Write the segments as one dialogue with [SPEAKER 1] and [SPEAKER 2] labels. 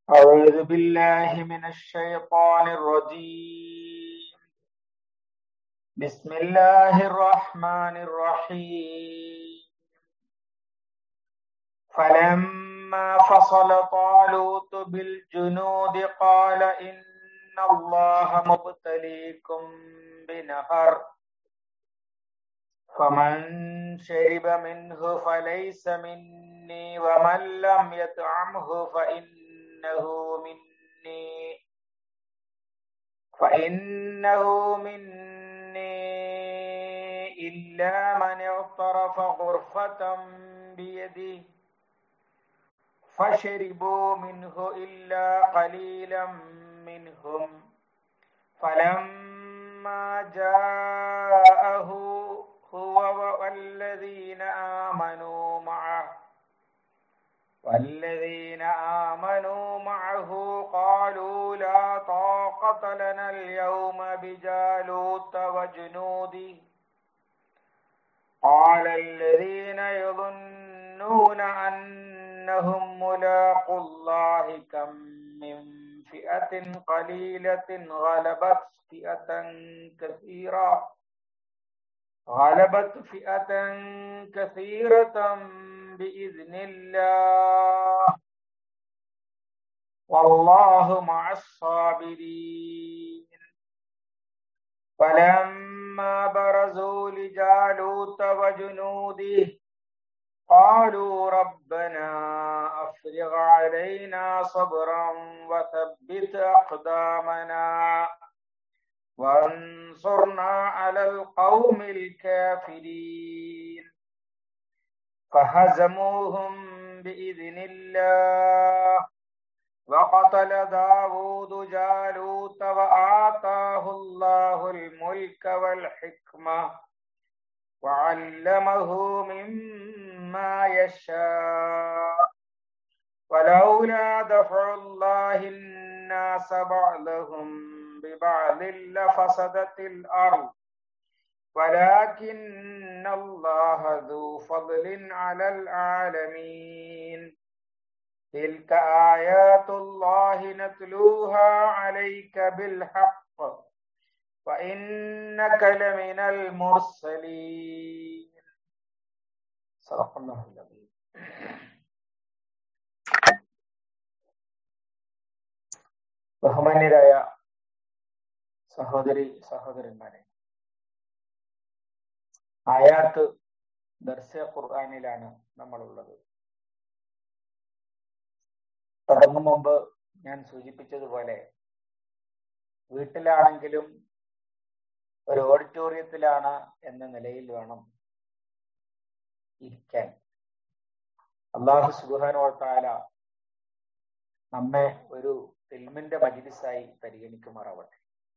[SPEAKER 1] أعوذ بالله من الشيطان الرجيم بسم الله الرحمن الرحيم فلما فصل طالوت بالجنود قال إن الله مبتليكم بنهر فمن شرب منه فليس مني ومن لم يطعمه فإنه مني فإنه مني إلا من اغترف غرفة بيده فشربوا منه إلا قليلا منهم فلما جاءه هو والذين آمنوا معه والذين آمنوا معه قالوا لا طاقة لنا اليوم بجالوت وجنوده قال الذين يظنون أنهم ملاقوا الله كم من فئة قليلة غلبت فئة كثيرة غلبت فئة كثيرة بإذن الله والله مع الصابرين فلما برزوا لجالوت وجنوده قالوا ربنا أفرغ علينا صبرا وثبت أقدامنا وانصرنا على القوم الكافرين فهزموهم بإذن الله وقتل داود جالوت وآتاه الله الملك والحكمة وعلمه مما يشاء ولولا دفع الله الناس بعضهم ببعض لفسدت الأرض ولكن الله ذو فضل على العالمين تلك آيات الله نتلوها عليك بالحق وإنك لمن المرسلين صدق الله العظيم ബഹുമാന്യരായ സഹോദരി സഹോദരന്മാരെ ആയാത്ത് ദർശ ഖുർആാനിലാണ് നമ്മളുള്ളത് തുടങ്ങും മുമ്പ് ഞാൻ സൂചിപ്പിച്ചതുപോലെ വീട്ടിലാണെങ്കിലും ഒരു ഓഡിറ്റോറിയത്തിലാണ് എന്ന നിലയിൽ വേണം ഇരിക്കാൻ അള്ളാഹു സുബാനോത്താല നമ്മെ ഒരു ഫിൽമിന്റെ മജിലിസായി പരിഗണിക്കുമാറാവട്ടെ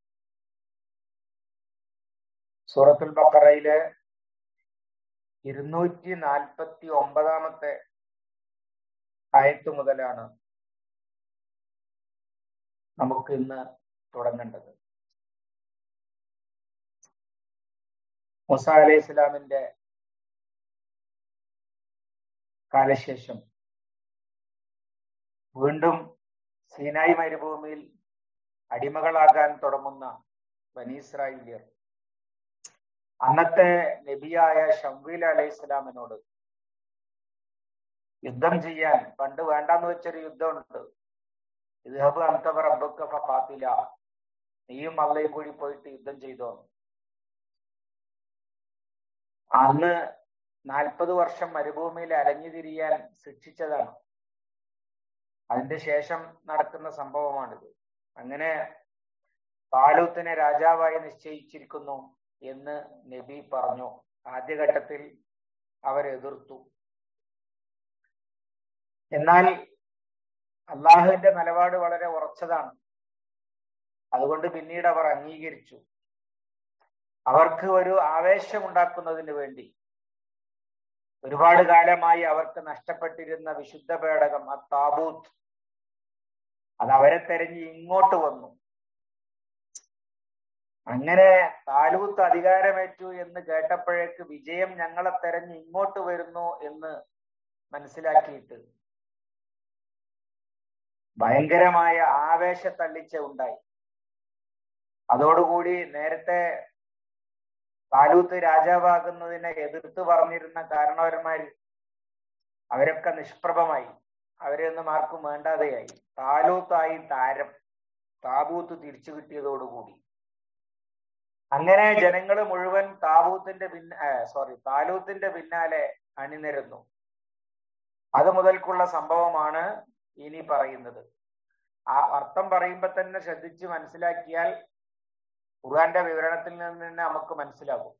[SPEAKER 1] സൂറത്തുൽ ബക്കറയിലെ ഇരുന്നൂറ്റി നാൽപ്പത്തി ഒമ്പതാമത്തെ ആയത്ത് മുതലാണ് നമുക്ക് ഇന്ന് തുടങ്ങേണ്ടത് മുസ അലൈഹി ഇസ്ലാമിന്റെ കാലശേഷം വീണ്ടും സീനായി മരുഭൂമിയിൽ അടിമകളാകാൻ തുടങ്ങുന്ന ബനീസ്രായില്യർ അന്നത്തെ നബിയായ ഷംവീൽ അലൈഹി ഇസ്ലാമിനോട് യുദ്ധം ചെയ്യാൻ പണ്ട് വേണ്ടാന്ന് വെച്ചൊരു യുദ്ധമുണ്ട് ഇദ്ഹബ് അന്തവർ അബ്ബക്ക ഫാത്തില നീയും അള്ളയും കൂടി പോയിട്ട് യുദ്ധം ചെയ്തോ അന്ന് നാൽപ്പത് വർഷം മരുഭൂമിയിൽ അലഞ്ഞു തിരിയാൻ ശിക്ഷിച്ചതാണ് അതിന്റെ ശേഷം നടക്കുന്ന സംഭവമാണിത് അങ്ങനെ താലൂത്തിനെ രാജാവായി നിശ്ചയിച്ചിരിക്കുന്നു എന്ന് നബി പറഞ്ഞു ആദ്യഘട്ടത്തിൽ അവരെതിർത്തു എന്നാൽ അള്ളാഹുവിന്റെ നിലപാട് വളരെ ഉറച്ചതാണ് അതുകൊണ്ട് പിന്നീട് അവർ അംഗീകരിച്ചു അവർക്ക് ഒരു ആവേശമുണ്ടാക്കുന്നതിന് വേണ്ടി ഒരുപാട് കാലമായി അവർക്ക് നഷ്ടപ്പെട്ടിരുന്ന വിശുദ്ധ പേടകം ആ താബൂത്ത് അത് അവരെ തെരഞ്ഞ് ഇങ്ങോട്ട് വന്നു അങ്ങനെ താലൂത്ത് അധികാരമേറ്റു എന്ന് കേട്ടപ്പോഴേക്ക് വിജയം ഞങ്ങളെ തെരഞ്ഞ് ഇങ്ങോട്ട് വരുന്നു എന്ന് മനസ്സിലാക്കിയിട്ട് ഭയങ്കരമായ ആവേശത്തള്ളിച്ച ഉണ്ടായി അതോടുകൂടി നേരത്തെ താലൂത്ത് രാജാവാകുന്നതിനെ എതിർത്ത് പറഞ്ഞിരുന്ന കാരണവന്മാര് അവരൊക്കെ നിഷ്പ്രഭമായി അവരെയൊന്നും ആർക്കും വേണ്ടാതെയായി താലൂത്തായി താരം താബൂത്ത് തിരിച്ചു കിട്ടിയതോടുകൂടി അങ്ങനെ ജനങ്ങൾ മുഴുവൻ താബൂത്തിന്റെ പിന്ന സോറി താലൂത്തിന്റെ പിന്നാലെ അണിനിരന്നു അത് മുതൽക്കുള്ള സംഭവമാണ് ഇനി പറയുന്നത് ആ അർത്ഥം പറയുമ്പോ തന്നെ ശ്രദ്ധിച്ച് മനസ്സിലാക്കിയാൽ ഖുർആന്റെ വിവരണത്തിൽ നിന്ന് തന്നെ നമുക്ക് മനസ്സിലാകും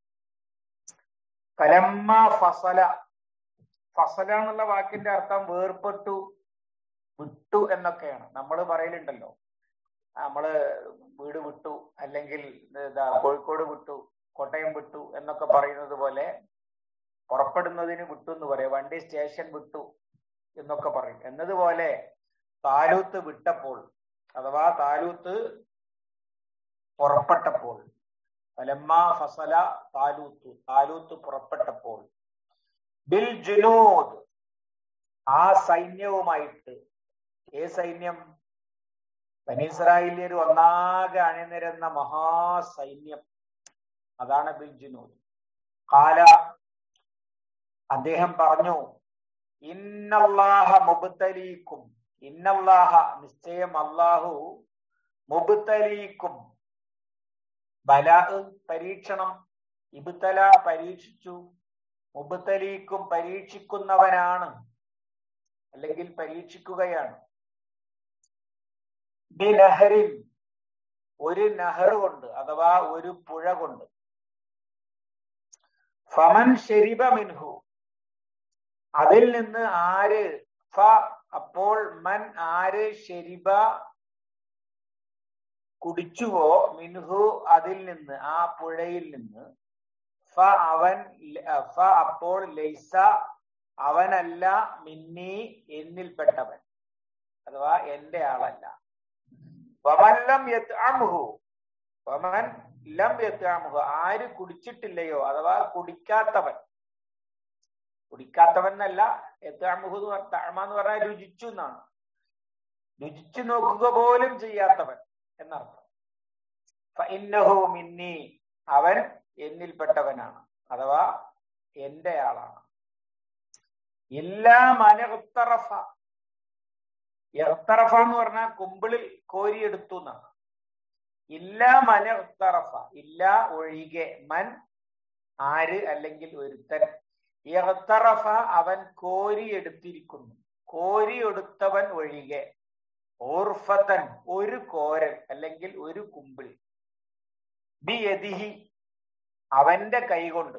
[SPEAKER 1] കലമ്മ ഫസല ഫസല എന്നുള്ള വാക്കിന്റെ അർത്ഥം വേർപെട്ടു വിട്ടു എന്നൊക്കെയാണ് നമ്മൾ പറയലുണ്ടല്ലോ നമ്മള് വീട് വിട്ടു അല്ലെങ്കിൽ ഇതാ കോഴിക്കോട് വിട്ടു കോട്ടയം വിട്ടു എന്നൊക്കെ പറയുന്നത് പോലെ പുറപ്പെടുന്നതിന് വിട്ടു എന്ന് പറയും വണ്ടി സ്റ്റേഷൻ വിട്ടു എന്നൊക്കെ പറയും എന്നതുപോലെ താലൂത്ത് വിട്ടപ്പോൾ അഥവാ താലൂത്ത് പുറപ്പെട്ടപ്പോൾ ഫലമ്മ ഫസല താലൂത്ത് താലൂത്ത് പുറപ്പെട്ടപ്പോൾ ബിൽ ജുനൂദ് ആ സൈന്യവുമായിട്ട് ഏ സൈന്യം ബനീസ്രായേലിയർ ഒന്നാകെ അണിനിരന്ന മഹാസൈന്യം അതാണ് ബിൽ ജുനൂദ് കാല അദ്ദേഹം പറഞ്ഞു ഇന്നല്ലാഹ മുബത്തലീക്കും ഇന്നല്ലാഹ നിശ്ചയം അള്ളാഹു മുബത്തലീക്കും ബല പരീക്ഷണം ഇബുത്തല പരീക്ഷിച്ചു മുബത്തലീക്കും പരീക്ഷിക്കുന്നവനാണ് അല്ലെങ്കിൽ പരീക്ഷിക്കുകയാണ് ബിനഹരിൻ ഒരു നഹർ കൊണ്ട് അഥവാ ഒരു പുഴ കൊണ്ട് ഫമൻ ഷെരിബ മിൻഹു അതിൽ നിന്ന് ആര് ഫ അപ്പോൾ മൻ ആര് ഷെരിബ കുടിച്ചുവോ മിൻഹു അതിൽ നിന്ന് ആ പുഴയിൽ നിന്ന് ഫ അവൻ ഫ അപ്പോൾ ലൈസ അവനല്ല മിന്നി എന്നിൽപ്പെട്ടവൻ അഥവാ എന്റെ ആളല്ല വമല്ലം യത്അമുഹു വമൻ ലം യത്അമുഹു ആര് കുടിച്ചിട്ടില്ലയോ അഥവാ കുടിക്കാത്തവൻ കുടിക്കാത്തവൻ എന്നല്ല യത്അമുഹു തഅമ എന്ന് പറഞ്ഞാൽ രുചിച്ചു എന്നാണ് രുചിച്ചു നോക്കുക പോലും ചെയ്യാത്തവൻ എന്നർത്ഥം ഫഇന്നഹു മിന്നി അവൻ എന്നിൽപ്പെട്ടവനാണ് അഥവാ എന്റെ ആളാണ് ഇല്ലാ മനഹുത്തറഫ എഹ്തറഫ എന്ന് പറഞ്ഞാൽ കുമ്പിളിൽ കോരിയെടുത്തു എന്നാണ് ഇല്ല മന ഉത്തറഫ ഇല്ല ഒഴികെ മൻ ആര് അല്ലെങ്കിൽ ഒരുത്തൻ എഹ്തറഫ അവൻ കോരിയെടുത്തിരിക്കുന്നു കോരിയെടുത്തവൻ ഒഴികെ ഓർഫത്തൻ ഒരു കോരൽ അല്ലെങ്കിൽ ഒരു കുമ്പിൾ ബി യദിഹി അവന്റെ കൈകൊണ്ട്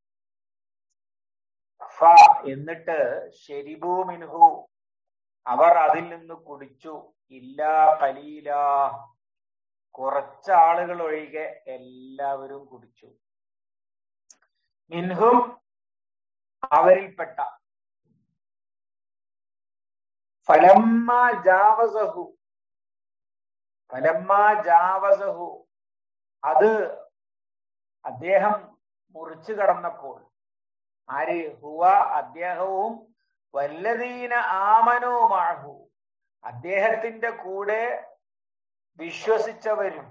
[SPEAKER 1] ഫ എന്നിട്ട് ഷെരിബു മിൻഹു അവർ അതിൽ നിന്ന് കുടിച്ചു ഇല്ല കലീല കുറച്ചാളുകൾ ഒഴികെ എല്ലാവരും കുടിച്ചു മിൻഹും അവരിൽപ്പെട്ട ഫലമ്മ ജാവസഹു ഫലമ്മ ജാവസഹു അത് അദ്ദേഹം മുറിച്ചു കടന്നപ്പോൾ ആര് ഹുവ അദ്ദേഹവും വല്ലതീന ആമനോമാഹു അദ്ദേഹത്തിന്റെ കൂടെ വിശ്വസിച്ചവരും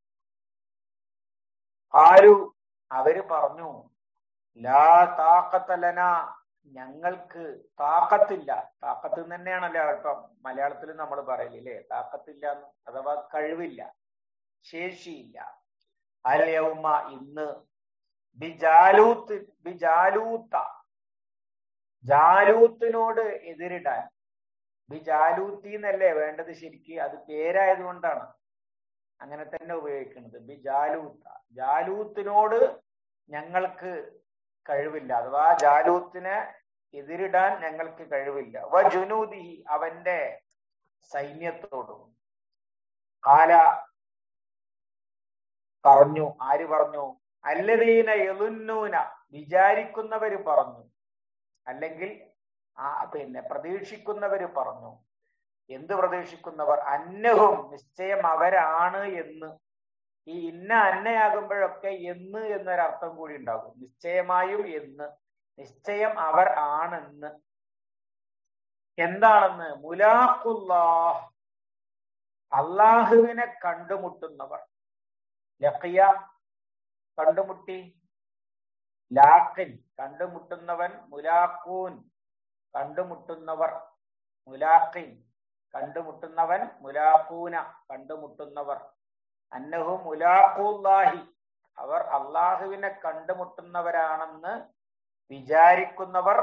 [SPEAKER 1] ആരു അവര് പറഞ്ഞു ലാ താക്കത്തലന ഞങ്ങൾക്ക് താക്കത്തില്ല താക്കത്ത് തന്നെയാണല്ലോ ഇപ്പം മലയാളത്തിൽ നമ്മൾ പറയലില്ലേ താക്കത്തില്ല അഥവാ കഴിവില്ല ശേഷിയില്ല അലയവുമ ഇന്ന് ബിജാലൂത്ത് ബിജാലൂത്ത ജാലൂത്തിനോട് എതിരിടാൻ ബിജാലൂത്തി എന്നല്ലേ വേണ്ടത് ശരിക്ക് അത് പേരായതുകൊണ്ടാണ് അങ്ങനെ തന്നെ ഉപയോഗിക്കുന്നത് ബി ജാലൂത്ത ജാലൂത്തിനോട് ഞങ്ങൾക്ക് കഴിവില്ല അഥവാ ജാലൂത്തിനെ എതിരിടാൻ ഞങ്ങൾക്ക് കഴിവില്ല വ ജുനൂദി അവന്റെ സൈന്യത്തോടും കാല പറഞ്ഞു ആര് പറഞ്ഞു അല്ലതീന എളുന്നൂന വിചാരിക്കുന്നവര് പറഞ്ഞു അല്ലെങ്കിൽ ആ പിന്നെ പ്രതീക്ഷിക്കുന്നവര് പറഞ്ഞു എന്ത് പ്രതീക്ഷിക്കുന്നവർ അന്നഹും നിശ്ചയം അവരാണ് എന്ന് ഈ ഇന്ന അന്നയാകുമ്പോഴൊക്കെ എന്ന് എന്നൊരർത്ഥം കൂടി ഉണ്ടാകും നിശ്ചയമായും എന്ന് നിശ്ചയം അവർ ആണെന്ന് എന്താണെന്ന് മുലാഖുല്ലാഹ് അള്ളാഹുവിനെ കണ്ടുമുട്ടുന്നവർ ലഖിയ കണ്ടുമുട്ടി ലാഖിൻ കണ്ടുമുട്ടുന്നവൻ മുലാഖൂൻ കണ്ടുമുട്ടുന്നവർ മുലാഖിൻ കണ്ടുമുട്ടുന്നവൻ മുലാഖൂന കണ്ടുമുട്ടുന്നവർ അന്നഹു മുലാഖൂല്ലാഹി അവർ അള്ളാഹുവിനെ കണ്ടുമുട്ടുന്നവരാണെന്ന് വിചാരിക്കുന്നവർ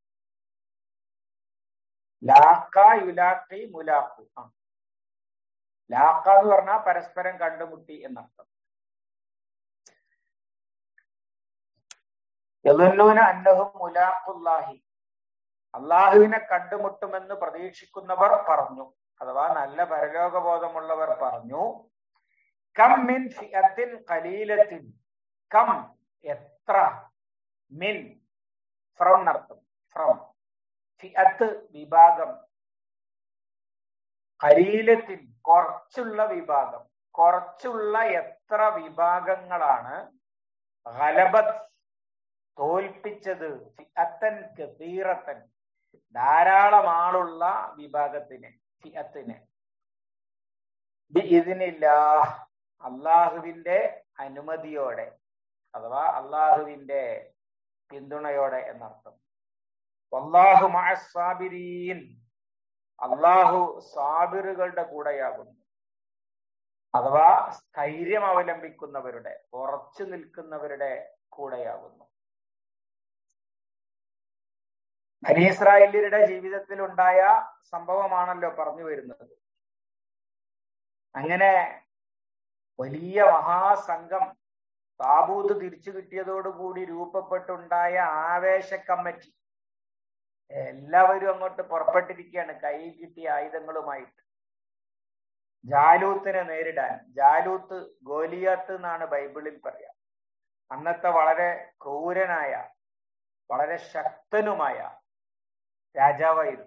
[SPEAKER 1] ലാക്ക യുലാഖി മുലാഖു ആ ലാക്ക എന്ന് പറഞ്ഞാൽ പരസ്പരം കണ്ടുമുട്ടി എന്നർത്ഥം യദുല്ലൂന അന്നഹും മുലാഖുല്ലാഹി അള്ളാഹുവിനെ കണ്ടുമുട്ടുമെന്ന് പ്രതീക്ഷിക്കുന്നവർ പറഞ്ഞു അഥവാ നല്ല പരലോകബോധമുള്ളവർ പറഞ്ഞു കം മിൻ ഫിയത്തിൻ കലീലത്തിൻ കം എത്ര മിൻ ഫ്രം നർത്ഥം ഫ്രം ഫിയത്ത് വിഭാഗം കലീലത്തിൻ കുറച്ചുള്ള വിഭാഗം കുറച്ചുള്ള എത്ര വിഭാഗങ്ങളാണ് ഗലബത്ത് തോൽപ്പിച്ചത് ഫിഅത്തൻ കസീറത്തൻ ധാരാളം ആളുള്ള വിഭാഗത്തിനെ ഫിഅത്തിനെ ഇതിനില്ല അള്ളാഹുവിന്റെ അനുമതിയോടെ അഥവാ അള്ളാഹുവിന്റെ പിന്തുണയോടെ എന്നർത്ഥം അള്ളാഹു മഅസാബിരീൻ അള്ളാഹു സാബിറുകളുടെ കൂടെയാകുന്നു അഥവാ സ്ഥൈര്യം അവലംബിക്കുന്നവരുടെ ഉറച്ചു നിൽക്കുന്നവരുടെ കൂടെയാകുന്നു ബനീസ്രായേലിയരുടെ ജീവിതത്തിൽ ഉണ്ടായ സംഭവമാണല്ലോ പറഞ്ഞു വരുന്നത് അങ്ങനെ വലിയ മഹാസംഘം താബൂത്ത് തിരിച്ചു കിട്ടിയതോടുകൂടി രൂപപ്പെട്ടുണ്ടായ ആവേശ കമ്മിറ്റി എല്ലാവരും അങ്ങോട്ട് പുറപ്പെട്ടിരിക്കുകയാണ് കൈ കിട്ടിയ ആയുധങ്ങളുമായിട്ട് ജാലൂത്തിനെ നേരിടാൻ ജാലൂത്ത് ഗോലിയാത്ത് എന്നാണ് ബൈബിളിൽ പറയാം അന്നത്തെ വളരെ ക്രൂരനായ വളരെ ശക്തനുമായ രാജാവായിരുന്നു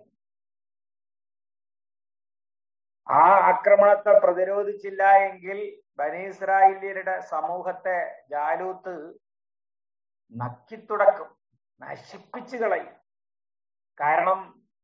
[SPEAKER 1] ആ ആക്രമണത്തെ പ്രതിരോധിച്ചില്ല എങ്കിൽ ബനീസ്രായേലിയരുടെ സമൂഹത്തെ ജാലൂത്ത് നക്കിത്തുടക്കും നശിപ്പിച്ചു കളയും കാരണം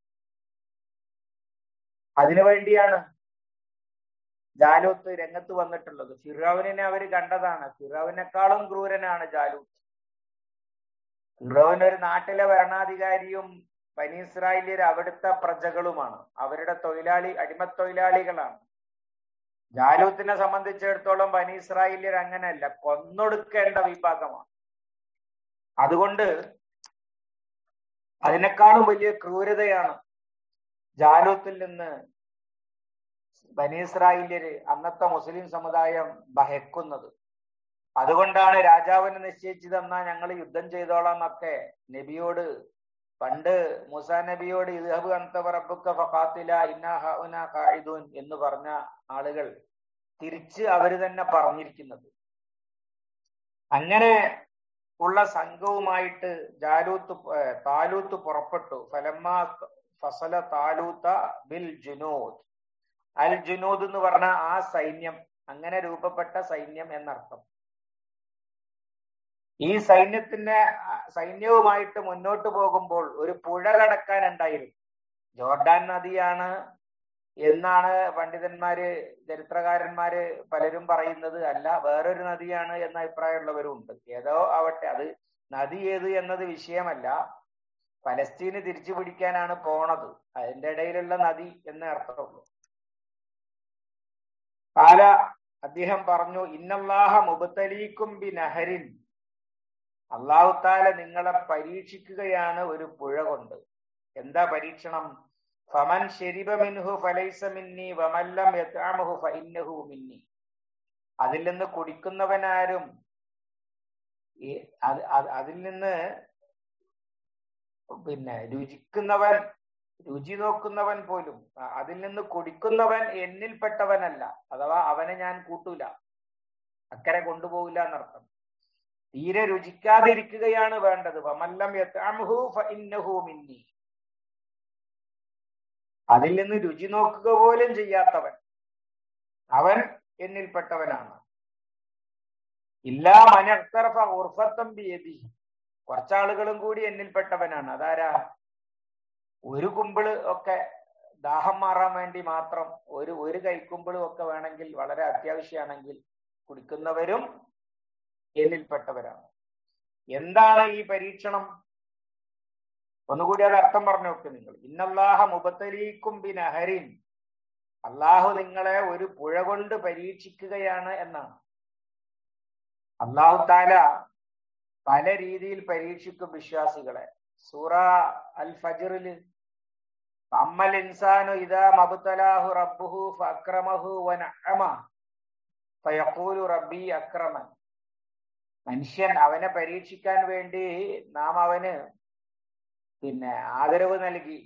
[SPEAKER 1] അതിനു വേണ്ടിയാണ് ജാലൂത്ത് രംഗത്ത് വന്നിട്ടുള്ളത് ഫിറോവിനെ അവർ കണ്ടതാണ് ഫിറോവിനേക്കാളും ക്രൂരനാണ് ജാലൂത്ത് ഫിറോവിൻ ഒരു നാട്ടിലെ ഭരണാധികാരിയും ബനീസ്രായേലിയർ അവിടുത്തെ പ്രജകളുമാണ് അവരുടെ തൊഴിലാളി അടിമത്തൊഴിലാളികളാണ് ജാലൂത്തിനെ സംബന്ധിച്ചിടത്തോളം ബനീസ്രായേലിയർ അങ്ങനെയല്ല കൊന്നൊടുക്കേണ്ട വിഭാഗമാണ് അതുകൊണ്ട് അതിനേക്കാളും വലിയ ക്രൂരതയാണ് ജാലൂത്തിൽ നിന്ന് ബനീസ്രായേലിയര് അന്നത്തെ മുസ്ലിം സമുദായം ഭയക്കുന്നത് അതുകൊണ്ടാണ് രാജാവിന് നിശ്ചയിച്ചു തന്നാ ഞങ്ങൾ യുദ്ധം ചെയ്തോളാം എന്നൊക്കെ നബിയോട് പണ്ട് മൂസാ നബിയോട് ഇദ്ഹബ് അൻത റബ്ബുക ഫഖാത്തില ഇന്നാ ഹഉന ഖായിദൂൻ എന്ന് പറഞ്ഞ ആളുകൾ തിരിച്ച് അവര് തന്നെ പറഞ്ഞിരിക്കുന്നത് അങ്ങനെ ഉള്ള സംഘവുമായിട്ട് ജാലൂത്ത് താലൂത്ത് പുറപ്പെട്ടു ഫലമ്മ ഫസല താലൂത്ത ബിൽ ജുനൂദ് അൽ ജുനൂദ് എന്ന് പറഞ്ഞ ആ സൈന്യം അങ്ങനെ രൂപപ്പെട്ട സൈന്യം എന്നർത്ഥം ഈ സൈന്യത്തിന്റെ സൈന്യവുമായിട്ട് മുന്നോട്ട് പോകുമ്പോൾ ഒരു പുഴ കടക്കാനുണ്ടായിരുന്നു ജോർഡാൻ നദിയാണ് എന്നാണ് പണ്ഡിതന്മാര് ചരിത്രകാരന്മാര് പലരും പറയുന്നത് അല്ല വേറൊരു നദിയാണ് എന്ന അഭിപ്രായമുള്ളവരും ഉണ്ട് ഏതോ ആവട്ടെ അത് നദി ഏത് എന്നത് വിഷയമല്ല പലസ്തീന് തിരിച്ചു പിടിക്കാനാണ് പോണത് അതിന്റെ ഇടയിലുള്ള നദി എന്ന് അർത്ഥമുള്ളൂ കാല അദ്ദേഹം പറഞ്ഞു ഇന്നല്ലാഹ മുബത്തലീക്കും ബി നഹരിൻ അള്ളാഹു താല നിങ്ങളെ പരീക്ഷിക്കുകയാണ് ഒരു പുഴ കൊണ്ട് എന്താ പരീക്ഷണം ഫമൻ ശരിബ മിൻഹു ഫലൈസ മിന്നി വമല്ലം യത്അമഹു ഫഇന്നഹു മിന്നി അതിൽ നിന്ന് കുടിക്കുന്നവനാരും അതിൽ നിന്ന് പിന്നെ രുചിക്കുന്നവൻ രുചി നോക്കുന്നവൻ പോലും അതിൽ നിന്ന് കുടിക്കുന്നവൻ എന്നിൽപ്പെട്ടവനല്ല അഥവാ അവനെ ഞാൻ കൂട്ടൂല അക്കരെ കൊണ്ടുപോകില്ല എന്നർത്ഥം തീരെ രുചിക്കാതിരിക്കുകയാണ് വേണ്ടത് വമല്ലം യത്അമഹു ഫഇന്നഹു മിന്നി അതിൽ നിന്ന് രുചി നോക്കുക പോലും ചെയ്യാത്തവൻ അവൻ എന്നിൽപ്പെട്ടവനാണ് ഇല്ലാ മനർത്തറഫ ഉർഫത്തം ബിയതി കുറച്ചാളുകളും കൂടി എന്നിൽപ്പെട്ടവനാണ് അതാരാ ഒരു കുമ്പിള് ഒക്കെ ദാഹം മാറാൻ വേണ്ടി മാത്രം ഒരു ഒരു കൈക്കുമ്പിളും ഒക്കെ വേണമെങ്കിൽ വളരെ അത്യാവശ്യമാണെങ്കിൽ കുടിക്കുന്നവരും എന്നിൽപ്പെട്ടവരാണ് എന്താണ് ഈ പരീക്ഷണം ഒന്നുകൂടി അത് അർത്ഥം പറഞ്ഞു നോക്ക് നിങ്ങൾ ഇന്നല്ലാഹ മുബത്തലീക്കും ബിനഹരിൻ അള്ളാഹു നിങ്ങളെ ഒരു പുഴ കൊണ്ട് പരീക്ഷിക്കുകയാണ് എന്നാണ് അള്ളാഹു താല പല രീതിയിൽ പരീക്ഷിക്കും വിശ്വാസികളെ സൂറ അൽ ഫജറില് അമ്മൽ ഇൻസാനു ഇതാ മബുത്തലാഹു റബ്ബുഹു ഫക്രമഹു വനഅമ ഫയഖൂലു റബ്ബി അക്രമൻ മനുഷ്യൻ അവനെ പരീക്ഷിക്കാൻ വേണ്ടി നാം അവന് പിന്നെ ആദരവ് നൽകി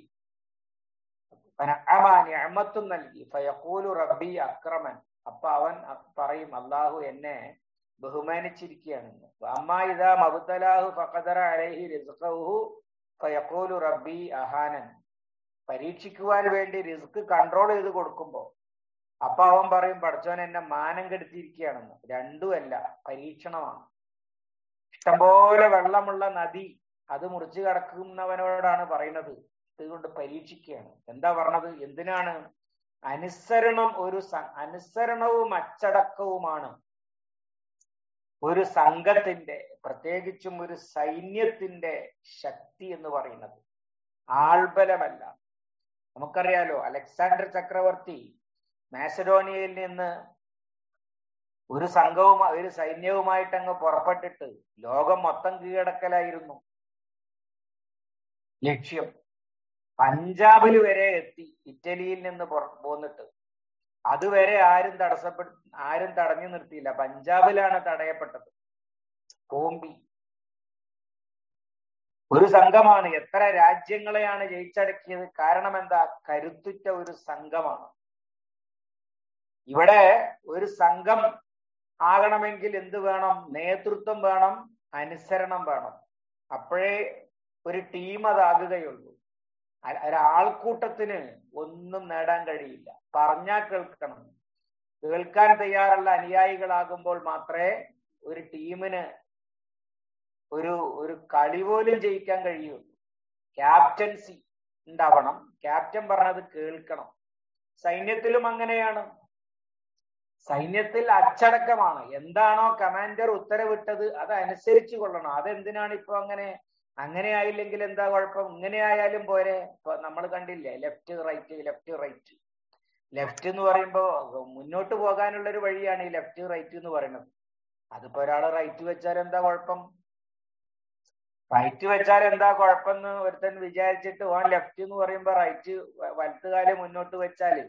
[SPEAKER 1] അമത്തും നൽകി ഫയഖൂലു റബ്ബി അക്രമൻ അപ്പൊ അവൻ പറയും അള്ളാഹു എന്നെ ബഹുമാനിച്ചിരിക്കുകയാണെന്ന് അമ്മ ഇതാ മബുത്തലാഹു ഫഖദറ അലൈഹി റിസ്ഖഹു ഫയഖൂലു റബ്ബി അഹാനൻ പരീക്ഷിക്കുവാൻ വേണ്ടി റിസ്ക് കൺട്രോൾ ചെയ്ത് കൊടുക്കുമ്പോ അപ്പൊ അവൻ പറയും പഠിച്ചവൻ എന്നെ മാനം കെടുത്തിയിരിക്കുകയാണെന്ന് രണ്ടുമല്ല പരീക്ഷണമാണ് ഇഷ്ടംപോലെ വെള്ളമുള്ള നദി അത് മുറിച്ചു കടക്കുന്നവനോടാണ് പറയുന്നത് ഇതുകൊണ്ട് പരീക്ഷിക്കുകയാണ് എന്താ പറഞ്ഞത് എന്തിനാണ് അനുസരണം ഒരു അനുസരണവും അച്ചടക്കവുമാണ് ഒരു സംഘത്തിന്റെ പ്രത്യേകിച്ചും ഒരു സൈന്യത്തിന്റെ ശക്തി എന്ന് പറയുന്നത് ആൾബലമല്ല നമുക്കറിയാലോ അലക്സാണ്ടർ ചക്രവർത്തി മാസഡോണിയയിൽ നിന്ന് ഒരു സംഘവും ഒരു സൈന്യവുമായിട്ട് അങ്ങ് പുറപ്പെട്ടിട്ട് ലോകം മൊത്തം കീഴടക്കലായിരുന്നു ലക്ഷ്യം പഞ്ചാബിൽ വരെ എത്തി ഇറ്റലിയിൽ നിന്ന് പോന്നിട്ട് അതുവരെ ആരും തടസ്സപ്പെടു ആരും തടഞ്ഞു നിർത്തിയില്ല പഞ്ചാബിലാണ് തടയപ്പെട്ടത് കോമ്പി ഒരു സംഘമാണ് എത്ര രാജ്യങ്ങളെയാണ് ജയിച്ചടക്കിയത് കാരണം എന്താ കരുത്തുറ്റ ഒരു സംഘമാണ് ഇവിടെ ഒരു സംഘം ആകണമെങ്കിൽ എന്ത് വേണം നേതൃത്വം വേണം അനുസരണം വേണം അപ്പോഴേ ഒരു ടീം അതാകുകയുള്ളൂ ഒരാൾക്കൂട്ടത്തിന് ഒന്നും നേടാൻ കഴിയില്ല പറഞ്ഞാൽ കേൾക്കണം കേൾക്കാൻ തയ്യാറുള്ള അനുയായികളാകുമ്പോൾ മാത്രമേ ഒരു ടീമിന് ഒരു ഒരു കളി പോലും ജയിക്കാൻ കഴിയുള്ളൂ ക്യാപ്റ്റൻസി ഉണ്ടാവണം ക്യാപ്റ്റൻ പറഞ്ഞത് കേൾക്കണം സൈന്യത്തിലും അങ്ങനെയാണ് സൈന്യത്തിൽ അച്ചടക്കമാണ് എന്താണോ കമാൻഡർ ഉത്തരവിട്ടത് അത് അനുസരിച്ചു കൊള്ളണം അതെന്തിനാണ് ഇപ്പൊ അങ്ങനെ അങ്ങനെ ആയില്ലെങ്കിൽ എന്താ കുഴപ്പം ഇങ്ങനെ ആയാലും പോരെ ഇപ്പൊ നമ്മൾ കണ്ടില്ലേ left right left right left എന്ന് പറയുമ്പോ മുന്നോട്ട് പോകാനുള്ള ഒരു വഴിയാണ് ഈ ലെഫ്റ്റ് റൈറ്റ് എന്ന് പറയുന്നത് അതിപ്പോ ഒരാൾ റൈറ്റ് വെച്ചാൽ എന്താ കുഴപ്പം റൈറ്റ് വെച്ചാൽ എന്താ കുഴപ്പമെന്ന് ഒരുത്തൻ വിചാരിച്ചിട്ട് ഓൻ ലെഫ്റ്റ് എന്ന് പറയുമ്പോ റൈറ്റ് വലത്തുകാല് മുന്നോട്ട് വെച്ചാല്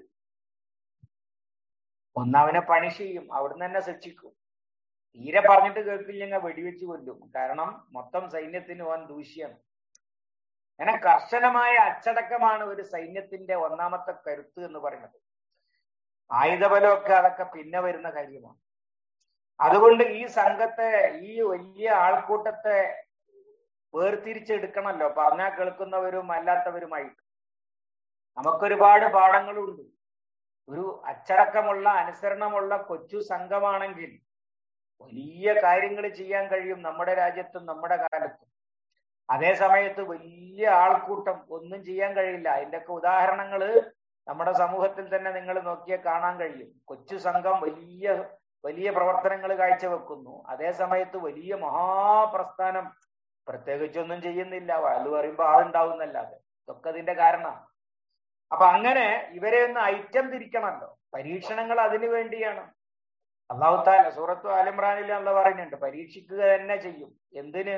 [SPEAKER 1] ഒന്നവനെ പണിഷ് ചെയ്യും അവിടുന്ന് തന്നെ ശിക്ഷിക്കും തീരെ പറഞ്ഞിട്ട് കേൾക്കില്ലെങ്കിൽ വെടിവെച്ച് കൊല്ലും കാരണം മൊത്തം സൈന്യത്തിന് ഓൻ ദൂഷ്യാണ് അങ്ങനെ കർശനമായ അച്ചടക്കമാണ് ഒരു സൈന്യത്തിന്റെ ഒന്നാമത്തെ കരുത്ത് എന്ന് പറയുന്നത് ആയുധബലമൊക്കെ അതൊക്കെ പിന്നെ വരുന്ന കാര്യമാണ് അതുകൊണ്ട് ഈ സംഘത്തെ ഈ വലിയ ആൾക്കൂട്ടത്തെ വേർതിരിച്ചെടുക്കണമല്ലോ പറഞ്ഞാൽ കേൾക്കുന്നവരും അല്ലാത്തവരുമായിട്ട് നമുക്കൊരുപാട് പാഠങ്ങളുണ്ട് ഒരു അച്ചടക്കമുള്ള അനുസരണമുള്ള കൊച്ചു സംഘമാണെങ്കിൽ വലിയ കാര്യങ്ങൾ ചെയ്യാൻ കഴിയും നമ്മുടെ രാജ്യത്തും നമ്മുടെ കാലത്തും അതേ സമയത്ത് വലിയ ആൾക്കൂട്ടം ഒന്നും ചെയ്യാൻ കഴിയില്ല അതിൻ്റെയൊക്കെ ഉദാഹരണങ്ങൾ നമ്മുടെ സമൂഹത്തിൽ തന്നെ നിങ്ങൾ നോക്കിയാൽ കാണാൻ കഴിയും കൊച്ചു സംഘം വലിയ വലിയ പ്രവർത്തനങ്ങൾ കാഴ്ചവെക്കുന്നു അതേ സമയത്ത് വലിയ മഹാപ്രസ്ഥാനം പ്രത്യേകിച്ചൊന്നും ചെയ്യുന്നില്ല അത് പറയുമ്പോൾ ആളുണ്ടാവുന്നല്ലാതെ ഇതൊക്കെ അതിന്റെ കാരണം അപ്പൊ അങ്ങനെ ഇവരെ ഒന്ന് ഐറ്റം തിരിക്കണമല്ലോ പരീക്ഷണങ്ങൾ അതിനു വേണ്ടിയാണ് അള്ളാഹുത്താല സൂറത്തു ആലിമ്രാനിൽ അള്ള പറയുന്നുണ്ട് പരീക്ഷിക്കുക തന്നെ ചെയ്യും എന്തിന്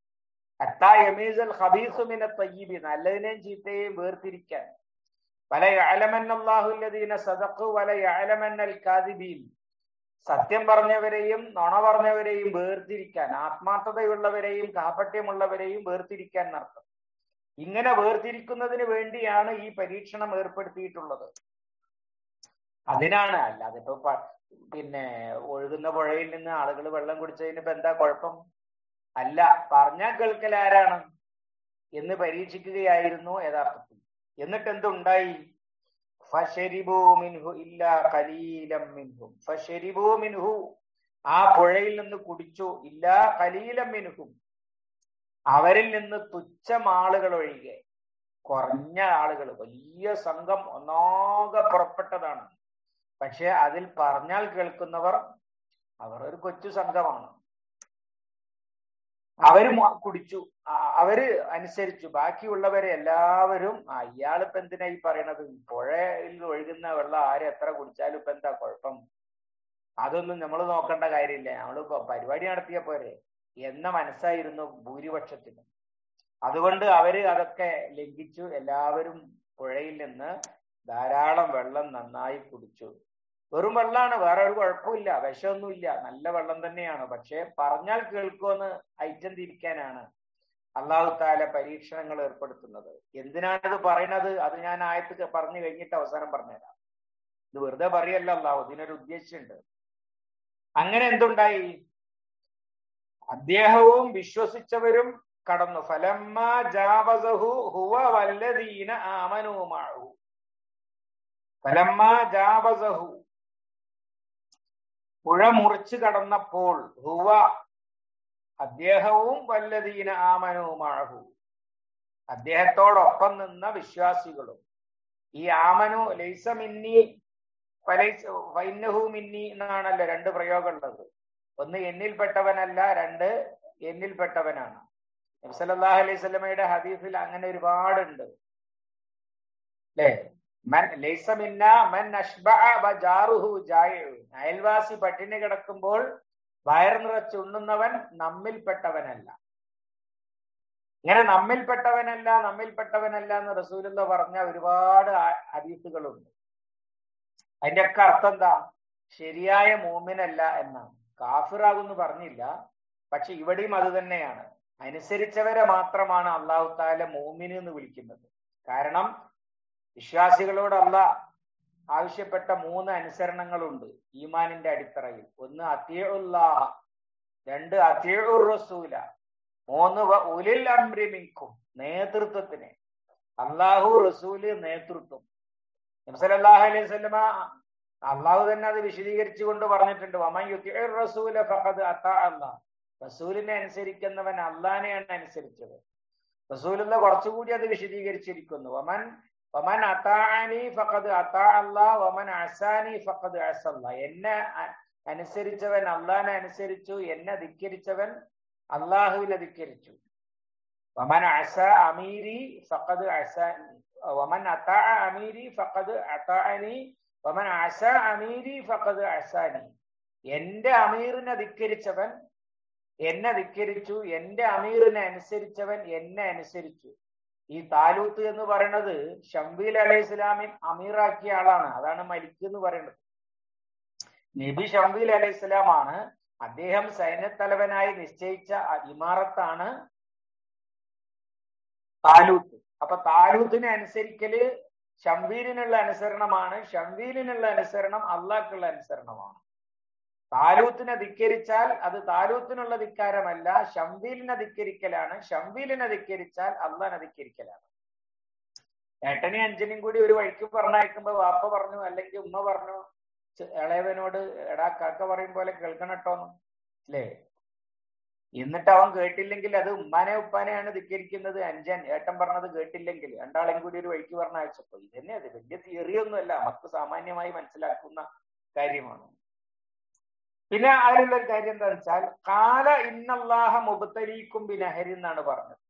[SPEAKER 1] ഹബീസുമിന തയ്യബി നല്ലതിനെയും ചീത്തയെയും വേർതിരിക്കാൻ വല യാലമന്നല്ലാഹുല്ലദീന സദഖു വല യാലമന്നൽ കാദിബീൻ സത്യം പറഞ്ഞവരെയും നുണ പറഞ്ഞവരെയും വേർതിരിക്കാൻ ആത്മാർത്ഥതയുള്ളവരെയും കാപട്യമുള്ളവരെയും വേർതിരിക്കാൻ നടത്തും ഇങ്ങനെ വേർതിരിക്കുന്നതിന് വേണ്ടിയാണ് ഈ പരീക്ഷണം ഏർപ്പെടുത്തിയിട്ടുള്ളത് അതിനാണ് അല്ലാതെ ഇപ്പൊ പിന്നെ ഒഴുകുന്ന പുഴയിൽ നിന്ന് ആളുകൾ വെള്ളം കുടിച്ചതിന് ഇപ്പൊ എന്താ കുഴപ്പം അല്ല പറഞ്ഞാൽ കേൾക്കൽ ആരാണ് എന്ന് പരീക്ഷിക്കുകയായിരുന്നു യഥാർത്ഥത്തിൽ എന്നിട്ട് എന്തുണ്ടായി മിൻഹു ഇല്ലാ കലീലം മിൻഹും മിൻഹു ആ പുഴയിൽ നിന്ന് കുടിച്ചു ഇല്ലാ കലീലം മിൻഹും അവരിൽ നിന്ന് തുച്ഛം ആളുകൾ ഒഴികെ കുറഞ്ഞ ആളുകൾ വലിയ സംഘം ഒന്നാകെ പുറപ്പെട്ടതാണ് പക്ഷെ അതിൽ പറഞ്ഞാൽ കേൾക്കുന്നവർ അവർ ഒരു കൊച്ചു സംഘമാണ് അവര് മു- കുടിച്ചു ആ- അവര് അനുസരിച്ചു ബാക്കിയുള്ളവരെ എല്ലാവരും ആ ഇയാളിപ്പോ എന്തിനാ ഈ പറയണത് പുഴയിൽ ഒഴുകുന്ന വെള്ളം ആര് എത്ര കുടിച്ചാലും ഇപ്പൊ എന്താ കുഴപ്പം അതൊന്നും നമ്മൾ നോക്കേണ്ട കാര്യമില്ല നമ്മള് ഇപ്പൊ പരിപാടി നടത്തിയ പോരെ എന്ന മനസ്സായിരുന്നു ഭൂരിപക്ഷത്തിന് അതുകൊണ്ട് അവര് അതൊക്കെ ലംഘിച്ചു എല്ലാവരും പുഴയിൽ നിന്ന് ധാരാളം വെള്ളം നന്നായി കുടിച്ചു വെറും വെള്ളമാണ് വേറെ ഒരു കുഴപ്പമില്ല വിഷമൊന്നുമില്ല നല്ല വെള്ളം തന്നെയാണ് പക്ഷെ പറഞ്ഞാൽ കേൾക്കുമെന്ന് ഐറ്റം തിരിക്കാനാണ് അള്ളാഹു താല പരീക്ഷണങ്ങൾ ഏർപ്പെടുത്തുന്നത് എന്തിനാണ് ഇത് പറയണത് അത് ഞാൻ ആയത്ത് പറഞ്ഞു കഴിഞ്ഞിട്ട് അവസാനം പറഞ്ഞുതരാം ഇത് വെറുതെ പറയല്ല അള്ളാഹു ഇതിനൊരു ഉദ്ദേശമുണ്ട് അങ്ങനെ എന്തുണ്ടായി അദ്ദേഹവും വിശ്വസിച്ചവരും കടന്നു ഫലമ്മ ജാവസഹു ഹുവ വല്ലദീന ആമനുമാഹു ഫലമ്മ ജാവസഹു പുഴ മുറിച്ചു കടന്നപ്പോൾ ഹുവ അദ്ദേഹവും വല്ലദീന ആമനുമാഹു അദ്ദേഹത്തോടൊപ്പം നിന്ന വിശ്വാസികളും ഈ ആമനു ലൈസ മിന്നി ഫലൈസ് ഫൈനഹു മിന്നി എന്നാണല്ലോ രണ്ട് പ്രയോഗം ഉള്ളത് ഒന്ന് എന്നിൽപ്പെട്ടവനല്ല രണ്ട് എന്നിൽപ്പെട്ടവനാണ് നബ്സല്ലാഹു അലൈഹി സ്വലമയുടെ ഹദീസിൽ അങ്ങനെ ഒരുപാടുണ്ട് അല്ലേ മൻ ലൈസ മിന്ന മൻ അഷ്ബഅ വ ജാറുഹു ജായിഉ അയൽവാസി പട്ടിണി കിടക്കുമ്പോൾ വയർ നിറച്ച് ഉണ്ണുന്നവൻ നമ്മിൽപ്പെട്ടവനല്ല ഇങ്ങനെ നമ്മിൽപ്പെട്ടവനല്ല നമ്മിൽപ്പെട്ടവനല്ല എന്ന് റസൂലുള്ള പറഞ്ഞ ഒരുപാട് ആ- ഹദീസുകളുണ്ട് അതിന്റെ ഒക്കെ അർത്ഥം എന്താ ശരിയായ മൂമിനല്ല എന്നാണ് കാഫിറാകുന്നു പറഞ്ഞില്ല പക്ഷെ ഇവിടെയും അത് തന്നെയാണ് അനുസരിച്ചവരെ മാത്രമാണ് അള്ളാഹു താല മൂമിന് എന്ന് വിളിക്കുന്നത് കാരണം വിശ്വാസികളോട് അല്ല ആവശ്യപ്പെട്ട മൂന്ന് അനുസരണങ്ങളുണ്ട് ഈമാനിന്റെ അടിത്തറയിൽ ഒന്ന് അത്തിയുല്ലാഹ രണ്ട് അത്തിയുർ റസൂല മൂന്ന് വ ഉലിൽ അംരി മിൻകും നേതൃത്വത്തിന് അള്ളാഹു റസൂല് നേതൃത്വം നബ്സലല്ലാഹു അലൈഹി സ്വലമ അള്ളാഹു തന്നെ അത് വിശദീകരിച്ചുകൊണ്ട് പറഞ്ഞിട്ടുണ്ട് വമൻ യുത്തിഉർ റസൂല ഫഖദ് അതാ അല്ലാഹ് റസൂലിനെ അനുസരിക്കുന്നവൻ അള്ളാനെയാണ് അനുസരിച്ചത് റസൂലുള്ള കുറച്ചുകൂടി അത് വിശദീകരിച്ചിരിക്കുന്നു വമൻ വമൻ അതാഅനി ഫഖദ് അതാ അല്ലാഹ് വമൻ അസാനി ഫഖദ് അസല്ല എന്നെ അ- അനുസരിച്ചവൻ അള്ളാനെ അനുസരിച്ചു എന്നെ ധിക്കരിച്ചവൻ അള്ളാഹുവിനെ ധിക്കരിച്ചു വമൻ അസ അമീരി ഫഖദ് അസാനി വമൻ അതാ അമീരി ഫഖദ് അതാഅനി വമൻ അസ അമീരി ഫഖദ് അസാനി എന്റെ അമീറിനെ ധിക്കരിച്ചവൻ എന്നെ ധിക്കരിച്ചു എന്റെ അമീറിനെ അനുസരിച്ചവൻ എന്നെ അനുസരിച്ചു ഈ താലൂത്ത് എന്ന് പറയുന്നത് ഷംബീൽ അലൈഹി ഇസ്ലാമിൻ അമീറാക്കിയ ആളാണ് അതാണ് മലിക് എന്ന് പറയുന്നത് നബി ഷംബീൽ അലൈഹി ഇസ്ലാമാണ് അദ്ദേഹം സൈന്യത്തലവനായി നിശ്ചയിച്ച അ- ഇമാറത്താണ് താലൂത്ത് അപ്പൊ താലൂത്തിനെ അനുസരിക്കല് ഷംവീലിനുള്ള അനുസരണമാണ് ഷംവീലിനുള്ള അനുസരണം അള്ളാഹ്ക്കുള്ള അനുസരണമാണ് താലൂത്തിനെ ധിക്കരിച്ചാൽ അത് താലൂത്തിനുള്ള ധിക്കാരമല്ല ഷംവീലിനെ ധിക്കരിക്കലാണ് ഷംവീലിനെ ധിക്കരിച്ചാൽ അള്ളാഹിനെ ധിക്കരിക്കലാണ് ഏട്ടനെയും അഞ്ചനെയും കൂടി ഒരു വഴിക്ക് പറഞ്ഞയക്കുമ്പോ വാപ്പ പറഞ്ഞു അല്ലെങ്കിൽ ഉമ്മ പറഞ്ഞു ചെ- ഇളയവനോട് എടാ കാക്ക പറയും പോലെ കേൾക്കണട്ടോന്ന് അല്ലേ എന്നിട്ട് അവൻ കേട്ടില്ലെങ്കിൽ അത് ഉമ്മാനെ ഉപ്പാനെയാണ് ധിക്കരിക്കുന്നത് അഞ്ചൻ ഏട്ടൻ പറഞ്ഞത് കേട്ടില്ലെങ്കിൽ രണ്ടാളെയും കൂടി ഒരു വഴിക്ക് പറഞ്ഞയച്ചപ്പോ ഇതന്നെ അത് വലിയ തിയറിയൊന്നുമല്ല നമുക്ക് സാമാന്യമായി മനസ്സിലാക്കുന്ന കാര്യമാണ് പിന്നെ അതിലുള്ള ഒരു കാര്യം എന്താ വെച്ചാൽ കാല ഇന്നല്ലാഹ മുബത്തലീക്കും ബിനഹരി എന്നാണ് പറഞ്ഞത്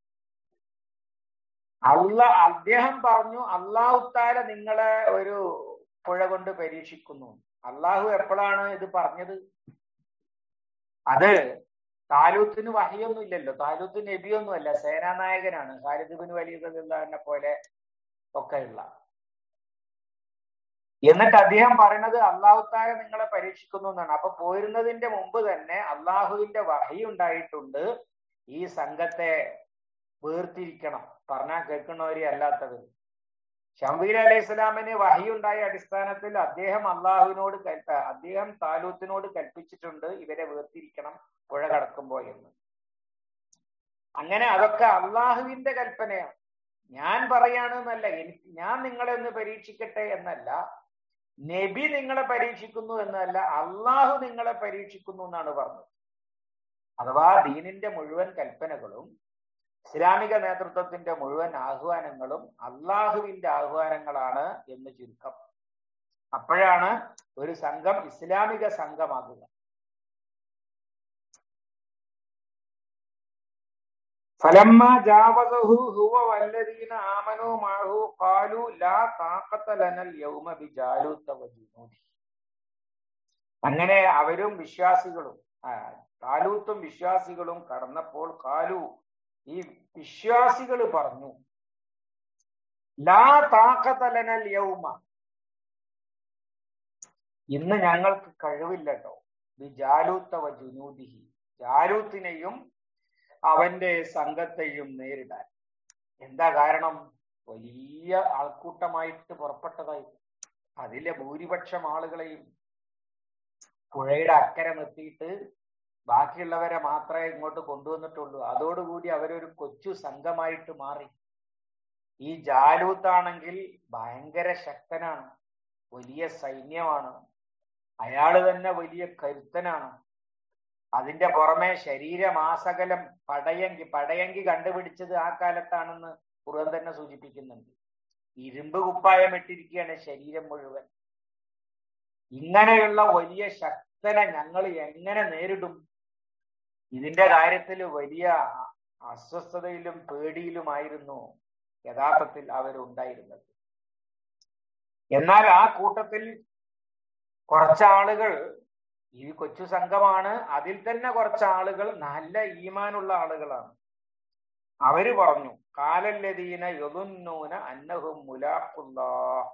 [SPEAKER 1] അല്ല അദ്ദേഹം പറഞ്ഞു അള്ളാഹുത്താല നിങ്ങളെ ഒരു പുഴ കൊണ്ട് പരീക്ഷിക്കുന്നു അള്ളാഹു എപ്പോഴാണ് ഇത് പറഞ്ഞത് അത് താലൂത്തിന് വഹിയൊന്നും ഇല്ലല്ലോ താലൂത്ത് നബിയൊന്നും അല്ല സേനാനായകനാണ് ഖാലിദ് ബിൻ വലീദിനെ പോലെ ഒക്കെയുള്ള എന്നിട്ട് അദ്ദേഹം പറയുന്നത് അള്ളാഹുത്താല നിങ്ങളെ പരീക്ഷിക്കുന്നു എന്നാണ് അപ്പൊ പോരുന്നതിന്റെ മുമ്പ് തന്നെ അള്ളാഹുവിന്റെ വഹി ഉണ്ടായിട്ടുണ്ട് ഈ സംഘത്തെ വേർതിരിക്കണം പറഞ്ഞാൽ കേൾക്കുന്നവരെ അല്ലാത്തവർ ഷംബീൽ അലൈഹി സ്വലാമിന് വഹിയുണ്ടായ അടിസ്ഥാനത്തിൽ അദ്ദേഹം അള്ളാഹുവിനോട് കൽപ്പ അദ്ദേഹം താലൂത്തിനോട് കൽപ്പിച്ചിട്ടുണ്ട് ഇവരെ വേർതിരിക്കണം പുഴ കടക്കുമ്പോ എന്ന് അങ്ങനെ അതൊക്കെ അള്ളാഹുവിന്റെ കൽപ്പനയാണ് ഞാൻ പറയാണ് എന്നല്ല എനിക്ക് ഞാൻ നിങ്ങളെ ഒന്ന് പരീക്ഷിക്കട്ടെ എന്നല്ല നബി നിങ്ങളെ പരീക്ഷിക്കുന്നു എന്നല്ല അള്ളാഹു നിങ്ങളെ പരീക്ഷിക്കുന്നു എന്നാണ് പറഞ്ഞത് അഥവാ ദീനിന്റെ മുഴുവൻ കൽപ്പനകളും ഇസ്ലാമിക നേതൃത്വത്തിന്റെ മുഴുവൻ ആഹ്വാനങ്ങളും അള്ളാഹുവിന്റെ ആഹ്വാനങ്ങളാണ് എന്ന് ചുരുക്കം അപ്പോഴാണ് ഒരു സംഘം ഇസ്ലാമിക സംഘമാകുക فلما جاوزه هو والذين آمنوا معه قالوا لا طاقة لنا اليوم بجالوت وجنوده അങ്ങനെ അവരും വിശ്വാസികളും താലൂത്തും വിശ്വാസികളും കടന്നപ്പോൾ കാലു ഈ വിശ്വാസികൾ പറഞ്ഞു ലാ താക്കത്തലനൽ യൗമ ഇന്ന് ഞങ്ങൾക്ക് കഴിവില്ല കേട്ടോ ജാലൂത്തവ ജുനൂദിഹി ജാലൂത്തിനെയും അവന്റെ സംഘത്തെയും നേരിടാൻ എന്താ കാരണം വലിയ ആൾക്കൂട്ടമായിട്ട് പുറപ്പെട്ടതായി അതിലെ ഭൂരിപക്ഷം ആളുകളെയും പുഴയുടെ അക്കരെ നിർത്തിയിട്ട് ബാക്കിയുള്ളവരെ മാത്രമേ ഇങ്ങോട്ട് കൊണ്ടുവന്നിട്ടുള്ളൂ അതോടുകൂടി അവരൊരു കൊച്ചു സംഘമായിട്ട് മാറി ഈ ജാലൂത്താണെങ്കിൽ ഭയങ്കര ശക്തനാണ് വലിയ സൈന്യമാണ് അയാള് തന്നെ വലിയ കരുത്തനാണ് അതിന്റെ പുറമെ ശരീരമാസകലം പടയങ്കി പടയങ്കി കണ്ടുപിടിച്ചത് ആ കാലത്താണെന്ന് ഖുർആൻ തന്നെ സൂചിപ്പിക്കുന്നുണ്ട് ഇരുമ്പ് കുപ്പായം ഇട്ടിരിക്കുകയാണ് ശരീരം മുഴുവൻ ഇങ്ങനെയുള്ള വലിയ ശക്തനെ ഞങ്ങൾ എങ്ങനെ നേരിടും ഇതിന്റെ കാര്യത്തിൽ വലിയ അസ്വസ്ഥതയിലും പേടിയിലുമായിരുന്നു യഥാർത്ഥത്തിൽ അവരുണ്ടായിരുന്നത് എന്നാൽ ആ കൂട്ടത്തിൽ കുറച്ചാളുകൾ ഈ കൊച്ചു സംഘമാണ് അതിൽ തന്നെ കുറച്ച് ആളുകൾ നല്ല ഈമാനുള്ള ആളുകളാണ് അവര് പറഞ്ഞു കാലല്ലതീന യൊതുന്നൂന അന്നഹും മുലാഖുല്ലാ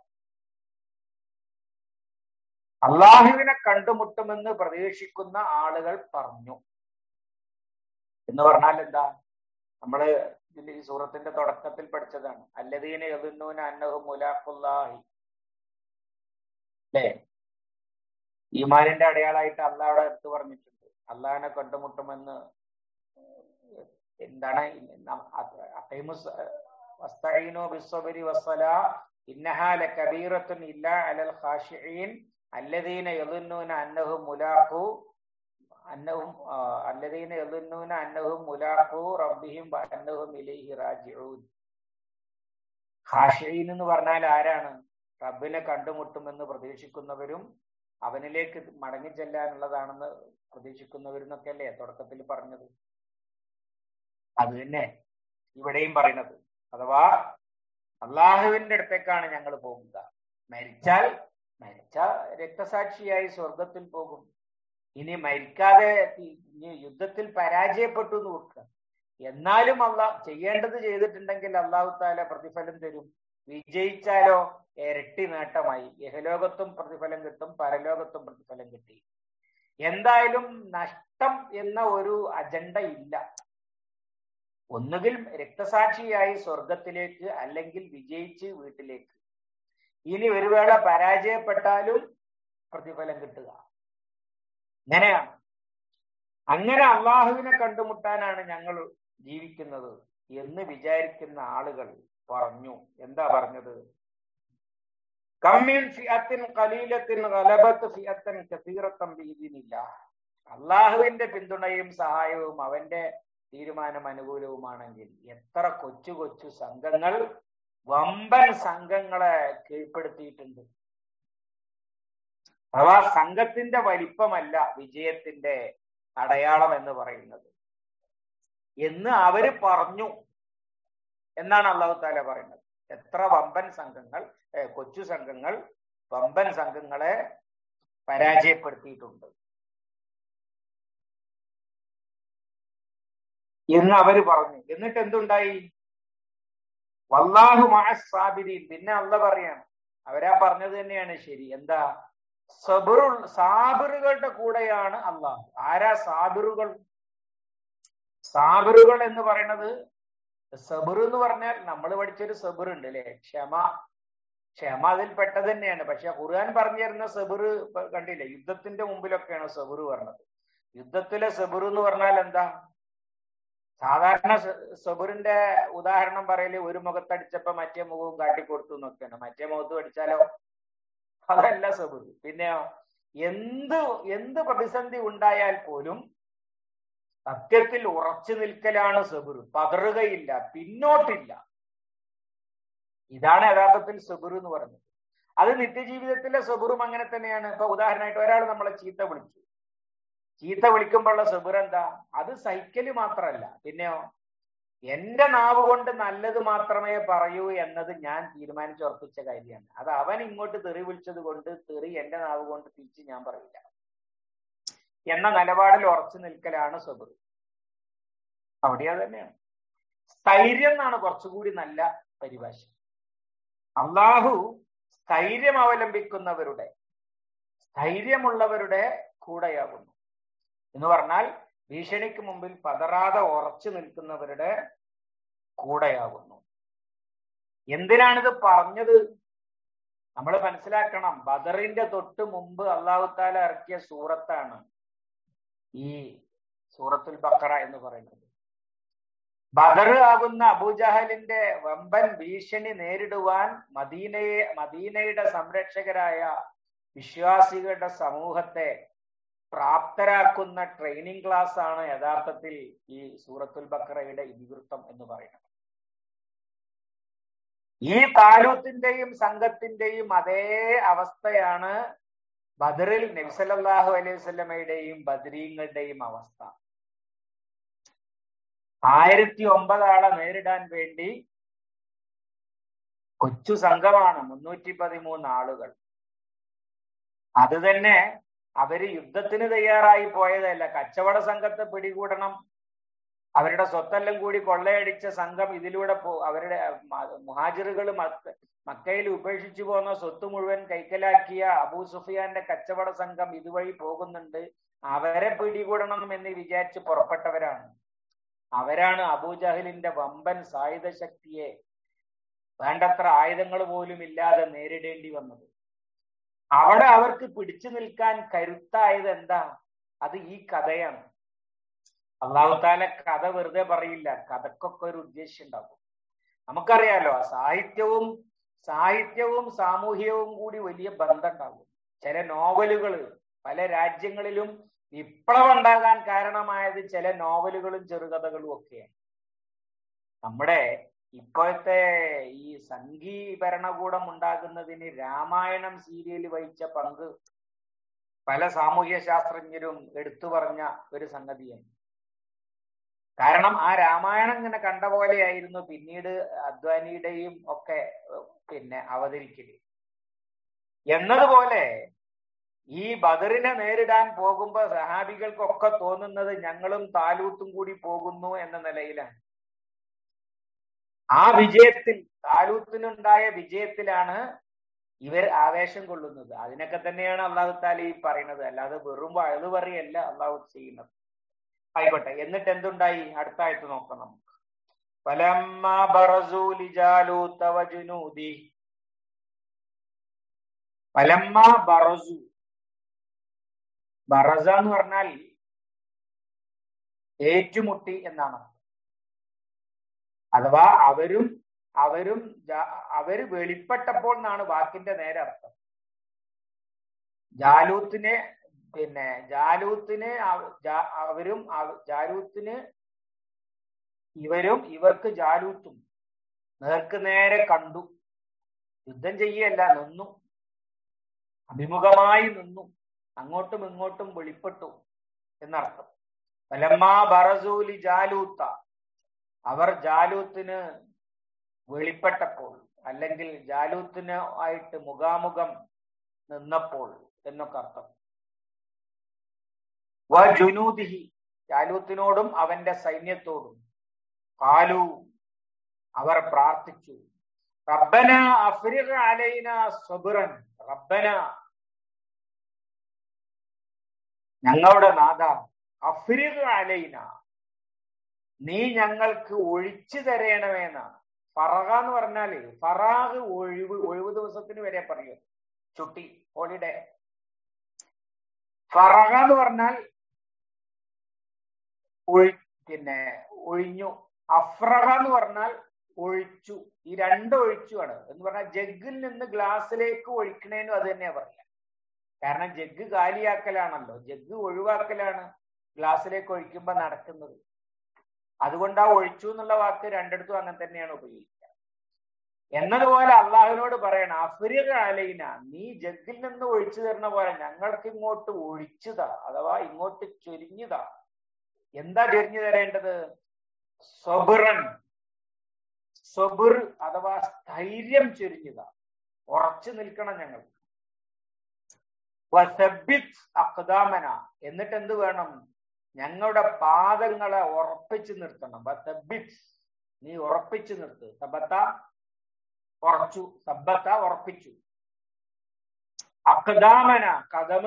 [SPEAKER 1] അള്ളാഹുവിനെ കണ്ടുമുട്ടുമെന്ന് പ്രതീക്ഷിക്കുന്ന ആളുകൾ പറഞ്ഞു എന്ന് പറഞ്ഞാൽ എന്താ നമ്മള് ഇതിന്റെ ഈ സൂറത്തിന്റെ തുടക്കത്തിൽ പഠിച്ചതാണ് അല്ലദീന യദുന്നൂന അന്നഹു മുലാഖുല്ലാഹി അല്ലേ ഈമാനിന്റെ അടയാളായിട്ട് അള്ളാഹ് അവിടെ എടുത്തു പറഞ്ഞിട്ടുണ്ട് അള്ളാഹിനെ കണ്ടുമുട്ടുമെന്ന് എന്താണ് കബീറത്തുൻ ഇല്ല അലൽ ഖാഷിഈൻ അല്ലദീന യദുന്നൂന അന്നഹു മുലാഖു അന്നഹും അല്ലദീന യദുന്നൂന അന്നഹും മുലാഖു റബ്ബിഹിം അന്നഹും ഇലൈഹി റാജിഊൻ ഖാഷിഈൻ എന്ന് പറഞ്ഞാൽ ആരാണ് റബ്ബിനെ കണ്ടുമുട്ടുമെന്ന് പ്രതീക്ഷിക്കുന്നവരും അവനിലേക്ക് മടങ്ങി ചെല്ലാനുള്ളതാണെന്ന് പ്രതീക്ഷിക്കുന്നവരെന്നൊക്കെ അല്ലേ തുടക്കത്തിൽ പറഞ്ഞത് അത് തന്നെ ഇവിടെയും പറയുന്നത് അഥവാ അള്ളാഹുവിന്റെ അടുത്തേക്കാണ് ഞങ്ങൾ പോകുക മരിച്ചാൽ മരിച്ച രക്തസാക്ഷിയായി സ്വർഗത്തിൽ പോകും ഇനി മരിക്കാതെ ഇനി യുദ്ധത്തിൽ പരാജയപ്പെട്ടു എന്ന് വെക്കുക എന്നാലും അള്ളാഹ് ചെയ്യേണ്ടത് ചെയ്തിട്ടുണ്ടെങ്കിൽ അള്ളാഹു താല പ്രതിഫലം തരും വിജയിച്ചാലോ ഇരട്ടി നേട്ടമായി യഹലോകത്തും പ്രതിഫലം കിട്ടും പരലോകത്തും പ്രതിഫലം കിട്ടി എന്തായാലും നഷ്ടം എന്ന ഒരു അജണ്ട ഇല്ല ഒന്നുകിൽ രക്തസാക്ഷിയായി സ്വർഗത്തിലേക്ക് അല്ലെങ്കിൽ വിജയിച്ച് വീട്ടിലേക്ക് ഇനി ഒരു വേള പരാജയപ്പെട്ടാലും പ്രതിഫലം കിട്ടുക അങ്ങനെയാണ് അങ്ങനെ അള്ളാഹുവിനെ കണ്ടുമുട്ടാനാണ് ഞങ്ങൾ ജീവിക്കുന്നത് എന്ന് വിചാരിക്കുന്ന ആളുകൾ പറഞ്ഞു എന്താ പറഞ്ഞത് കമ്മിൻ ഫിയത്തിൻ കലീലത്തിൻ ഗലബത്ത് ഫിയത്തൻ കസീറത്തം ബീദിനില്ല അള്ളാഹുവിന്റെ പിന്തുണയും സഹായവും അവന്റെ തീരുമാനം അനുകൂലവുമാണെങ്കിൽ എത്ര കൊച്ചു കൊച്ചു സംഘങ്ങൾ വമ്പൻ സംഘങ്ങളെ കീഴ്പ്പെടുത്തിയിട്ടുണ്ട് അഥവാ സംഘത്തിന്റെ വലിപ്പമല്ല വിജയത്തിന്റെ അടയാളം എന്ന് പറയുന്നത് എന്ന് അവര് പറഞ്ഞു എന്നാണ് അള്ളാഹു താല പറയുന്നത് എത്ര വമ്പൻ സംഘങ്ങൾ കൊച്ചു സംഘങ്ങൾ വമ്പൻ സംഘങ്ങളെ പരാജയപ്പെടുത്തിയിട്ടുണ്ട് എന്ന് അവര് പറഞ്ഞു എന്നിട്ട് എന്തുണ്ടായി വല്ലാഹു മഹസാബിദീൻ പിന്നെ അല്ല പറയാണ് അവരാ പറഞ്ഞത് തന്നെയാണ് ശരി എന്താ സബറു സാബിറുകളുടെ കൂടെയാണ് അള്ളാഹു ആരാ സാബിറുകൾ സാബിറുകൾ എന്ന് പറയുന്നത് സബിർ എന്ന് പറഞ്ഞാൽ നമ്മൾ പഠിച്ചൊരു സബിർ ഉണ്ട് അല്ലെ ക്ഷമ ക്ഷമ അതിൽ പെട്ടത് തന്നെയാണ് പക്ഷെ ഖുർആൻ പറഞ്ഞു തരുന്ന സബിർ കണ്ടില്ലേ യുദ്ധത്തിന്റെ മുമ്പിലൊക്കെയാണ് സബിർ പറഞ്ഞത് യുദ്ധത്തിലെ സബിർ എന്ന് പറഞ്ഞാൽ എന്താ സാധാരണ സബുറിന്റെ ഉദാഹരണം പറയല് ഒരു മുഖത്തടിച്ചപ്പോ മറ്റേ മുഖവും കാട്ടിക്കൊടുത്തു എന്നൊക്കെയാണ് മറ്റേ മുഖത്ത് അടിച്ചാലോ അതല്ല സബുർ പിന്നെയോ എന്ത് എന്ത് പ്രതിസന്ധി ഉണ്ടായാൽ പോലും സത്യത്തിൽ ഉറച്ചു നിൽക്കലാണ് സബുർ പതറുകയില്ല പിന്നോട്ടില്ല ഇതാണ് യഥാർത്ഥത്തിൽ സബുർ എന്ന് പറയുന്നത് അത് നിത്യജീവിതത്തിലെ സബുറും അങ്ങനെ തന്നെയാണ് ഇപ്പൊ ഉദാഹരണമായിട്ട് ഒരാൾ നമ്മളെ ചീത്ത വിളിച്ചു ചീത്ത വിളിക്കുമ്പോഴുള്ള സബുർ എന്താ അത് സഹിക്കല് മാത്രമല്ല പിന്നെയോ എന്റെ നാവ് കൊണ്ട് നല്ലത് മാത്രമേ പറയൂ എന്നത് ഞാൻ തീരുമാനിച്ചുറപ്പിച്ച കാര്യമാണ് അത് അവൻ ഇങ്ങോട്ട് തെറി വിളിച്ചത് കൊണ്ട് തെറി എന്റെ നാവ് കൊണ്ട് തിരിച്ച് ഞാൻ പറയില്ല എന്ന നിലപാടിൽ ഉറച്ചു നിൽക്കലാണ് സബുർ അവിടെ അത് തന്നെയാണ് സ്ഥൈര്യം എന്നാണ് കുറച്ചുകൂടി നല്ല പരിഭാഷ അള്ളാഹു സ്ഥൈര്യം അവലംബിക്കുന്നവരുടെ സ്ഥൈര്യമുള്ളവരുടെ കൂടെയാകുന്നു എന്ന് പറഞ്ഞാൽ ഭീഷണിക്ക് മുമ്പിൽ പതറാതെ ഉറച്ചു നിൽക്കുന്നവരുടെ കൂടെയാകുന്നു എന്തിനാണിത് പറഞ്ഞത് നമ്മൾ മനസ്സിലാക്കണം ബദറിന്റെ തൊട്ട് മുമ്പ് അള്ളാഹു താല ഇറക്കിയ സൂറത്താണ് ഈ സൂറത്തുൽ ബക്കറ എന്ന് പറയുന്നത് ബദർ ആകുന്ന അബുജഹലിന്റെ വമ്പൻ ഭീഷണി നേരിടുവാൻ മദീനയെ മദീനയുടെ സംരക്ഷകരായ വിശ്വാസികളുടെ സമൂഹത്തെ പ്രാപ്തരാക്കുന്ന ട്രെയിനിങ് ക്ലാസ് ആണ് യഥാർത്ഥത്തിൽ ഈ സൂറത്തുൽ ബക്കറയുടെ ഇതിവൃത്തം എന്ന് പറയുന്നത് ഈ താലൂത്തിന്റെയും സംഘത്തിന്റെയും അതേ അവസ്ഥയാണ് ബദറിൽ നബ്സല്ലാഹു അലൈഹി വസല്ലമയുടെയും ബദരീങ്ങളുടെയും അവസ്ഥ ആയിരത്തി ഒമ്പതാളെ നേരിടാൻ വേണ്ടി കൊച്ചു സംഘമാണ് മുന്നൂറ്റി പതിമൂന്ന് ആളുകൾ അത് തന്നെ അവര് യുദ്ധത്തിന് തയ്യാറായി പോയതല്ല കച്ചവട സംഘത്തെ പിടികൂടണം അവരുടെ സ്വത്തെല്ലാം കൂടി കൊള്ളയടിച്ച സംഘം ഇതിലൂടെ പോ അവരുടെ മുഹാജിറുകൾ മക്കയിൽ ഉപേക്ഷിച്ചു പോന്ന സ്വത്ത് മുഴുവൻ കൈക്കലാക്കിയ അബൂ സുഫിയാന്റെ കച്ചവട സംഘം ഇതുവഴി പോകുന്നുണ്ട് അവരെ പിടികൂടണം എന്ന് വിചാരിച്ച് പുറപ്പെട്ടവരാണ് അവരാണ് അബൂജഹലിന്റെ വമ്പൻ സായുധ ശക്തിയെ വേണ്ടത്ര ആയുധങ്ങൾ പോലും ഇല്ലാതെ നേരിടേണ്ടി വന്നത് അവിടെ അവർക്ക് പിടിച്ചു നിൽക്കാൻ കരുത്തായത് എന്താ അത് ഈ കഥയാണ് അള്ളാഹുത്താല കഥ വെറുതെ പറയില്ല കഥക്കൊക്കെ ഒരു ഉദ്ദേശ്യം ഉണ്ടാകും നമുക്കറിയാലോ സാഹിത്യവും സാഹിത്യവും സാമൂഹികവും കൂടി വലിയ ബന്ധം ഉണ്ടാകും ചില നോവലുകൾ പല രാജ്യങ്ങളിലും വിപ്ലവം ഉണ്ടാകാൻ കാരണമായത് ചില നോവലുകളും ചെറുകഥകളും ഒക്കെയാണ് നമ്മുടെ ഇപ്പോഴത്തെ ഈ സംഘീ ഭരണകൂടം ഉണ്ടാകുന്നതിന് രാമായണം സീരിയൽ വഹിച്ച പങ്ക് പല സാമൂഹ്യ ശാസ്ത്രജ്ഞരും എടുത്തു പറഞ്ഞ ഒരു സംഗതിയാണ് കാരണം ആ രാമായണം ഇങ്ങനെ കണ്ട പോലെയായിരുന്നു പിന്നീട് അദ്വാനിയുടെയും ഒക്കെ പിന്നെ അവതരിക്കല് എന്നതുപോലെ ഈ ബദറിനെ നേരിടാൻ പോകുമ്പോ സഹാബികൾക്കൊക്കെ തോന്നുന്നത് ഞങ്ങളും താലൂത്തും കൂടി പോകുന്നു എന്ന നിലയിലാണ് ആ വിജയത്തിൽ താലൂത്തിനുണ്ടായ വിജയത്തിലാണ് ഇവർ ആവേശം കൊള്ളുന്നത് അതിനൊക്കെ തന്നെയാണ് അള്ളാഹു താല ഈ പറയുന്നത് അല്ലാതെ വെറും വഴുതു പറയല്ല അള്ളാഹു ചെയ്യുന്നത് ആയിക്കോട്ടെ എന്നിട്ട് എന്തുണ്ടായി അടുത്ത ആയിട്ട് നോക്കാം നമുക്ക് പലമ്മ ബറസു ബറസ എന്ന് പറഞ്ഞാൽ ഏറ്റുമുട്ടി എന്നാണ് അഥവാ അവരും അവരും അവര് വെളിപ്പെട്ടപ്പോൾ എന്നാണ് വാക്കിന്റെ നേരെ അർത്ഥം ജാലൂത്തിനെ പിന്നെ ജാലൂത്തിന് അവരും ജാലൂത്തിന് ഇവരും ഇവർക്ക് ജാലൂത്തും നേർക്ക് നേരെ കണ്ടു യുദ്ധം ചെയ്യല്ല നിന്നു അഭിമുഖമായി നിന്നു അങ്ങോട്ടും ഇങ്ങോട്ടും വെളിപ്പെട്ടു എന്നർത്ഥം പലമ്മാ ബറസൂലി ജാലൂത്ത അവർ ജാലൂത്തിന് വെളിപ്പെട്ടപ്പോൾ അല്ലെങ്കിൽ ജാലൂത്തിന് ആയിട്ട് മുഖാമുഖം നിന്നപ്പോൾ എന്നൊക്കെ അർത്ഥം വ ജുനൂദിഹി ജാലൂത്തിനോടും അവന്റെ സൈന്യത്തോടും കാലു അവർ പ്രാർത്ഥിച്ചു റബ്ബന അഫ്രിഖ അലൈന സബുറൻ റബ്ബന ഞങ്ങളുടെ നാഥ അഫ്രിഖ അലൈന നീ ഞങ്ങൾക്ക് ഒഴിച്ചു തരേണമെന്നാണ് ഫറഹ എന്ന് പറഞ്ഞാല് ഫറാഹ് ഒഴിവ് ഒഴിവ് ദിവസത്തിന് വരെ പറയും ചുട്ടി ഹോളിഡേ ഫറഹ എന്ന് പറഞ്ഞാൽ ഒഴി പിന്നെ ഒഴിഞ്ഞു അഫ്രഹ എന്ന് പറഞ്ഞാൽ ഒഴിച്ചു ഈ രണ്ട് ഒഴിച്ചുമാണ് എന്ന് പറഞ്ഞാൽ ജഗ്ഗിൽ നിന്ന് ഗ്ലാസ്സിലേക്ക് ഒഴിക്കണേനും അത് തന്നെയാ പറയാ കാരണം ജഗ്ഗ് കാലിയാക്കലാണല്ലോ ജഗ്ഗ് ഒഴിവാക്കലാണ് ഗ്ലാസ്സിലേക്ക് ഒഴിക്കുമ്പോ നടക്കുന്നത് അതുകൊണ്ട് ആ ഒഴിച്ചു എന്നുള്ള വാക്ക് രണ്ടിടത്തും അങ്ങനെ തന്നെയാണ് ഉപയോഗിക്കുക എന്നതുപോലെ അള്ളാഹുവിനോട് പറയണം അഫ്രിക അലൈന നീ ജഗ്ഗിൽ നിന്ന് ഒഴിച്ചു തരുന്ന പോലെ ഞങ്ങൾക്ക് ഇങ്ങോട്ട് ഒഴിച്ചുതാ അഥവാ ഇങ്ങോട്ട് ചൊരിഞ്ഞുതാ എന്താ ചൊരിഞ്ഞു തരേണ്ടത് സൊബുറൻ സൊബുർ അഥവാ സ്ഥൈര്യം ചൊരിഞ്ഞുതാ ഉറച്ചു നിൽക്കണം ഞങ്ങൾ അക്ദാമന എന്നിട്ട് എന്ത് വേണം ഞങ്ങളുടെ പാദങ്ങളെ ഉറപ്പിച്ചു നിർത്തണം വസബിത്ത് നീ ഉറപ്പിച്ചു നിർത്ത് സബത്ത ഉറച്ചു സബത്ത ഉറപ്പിച്ചു അക്ദാമന കഥമ്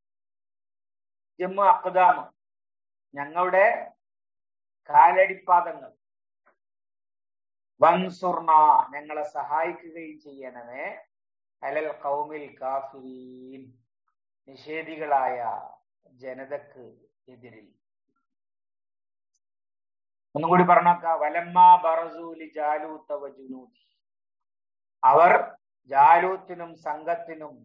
[SPEAKER 1] ജമ്മു അക്ദാമ് ഞങ്ങളുടെ കാലടിപ്പാദങ്ങൾ വൻസുർണ ഞങ്ങളെ സഹായിക്കുകയും ചെയ്യണമേ അലൽ കൗമിൽ കാഫിരീൻ നിഷേധികളായ ജനതക്ക് എതിരിൽ ഒന്നും കൂടി പറഞ്ഞേക്ക വലമ്മ ബറസൂലി ജാലൂത്ത വജുനൂദി അവർ ജാലൂത്തിനും സംഘത്തിനും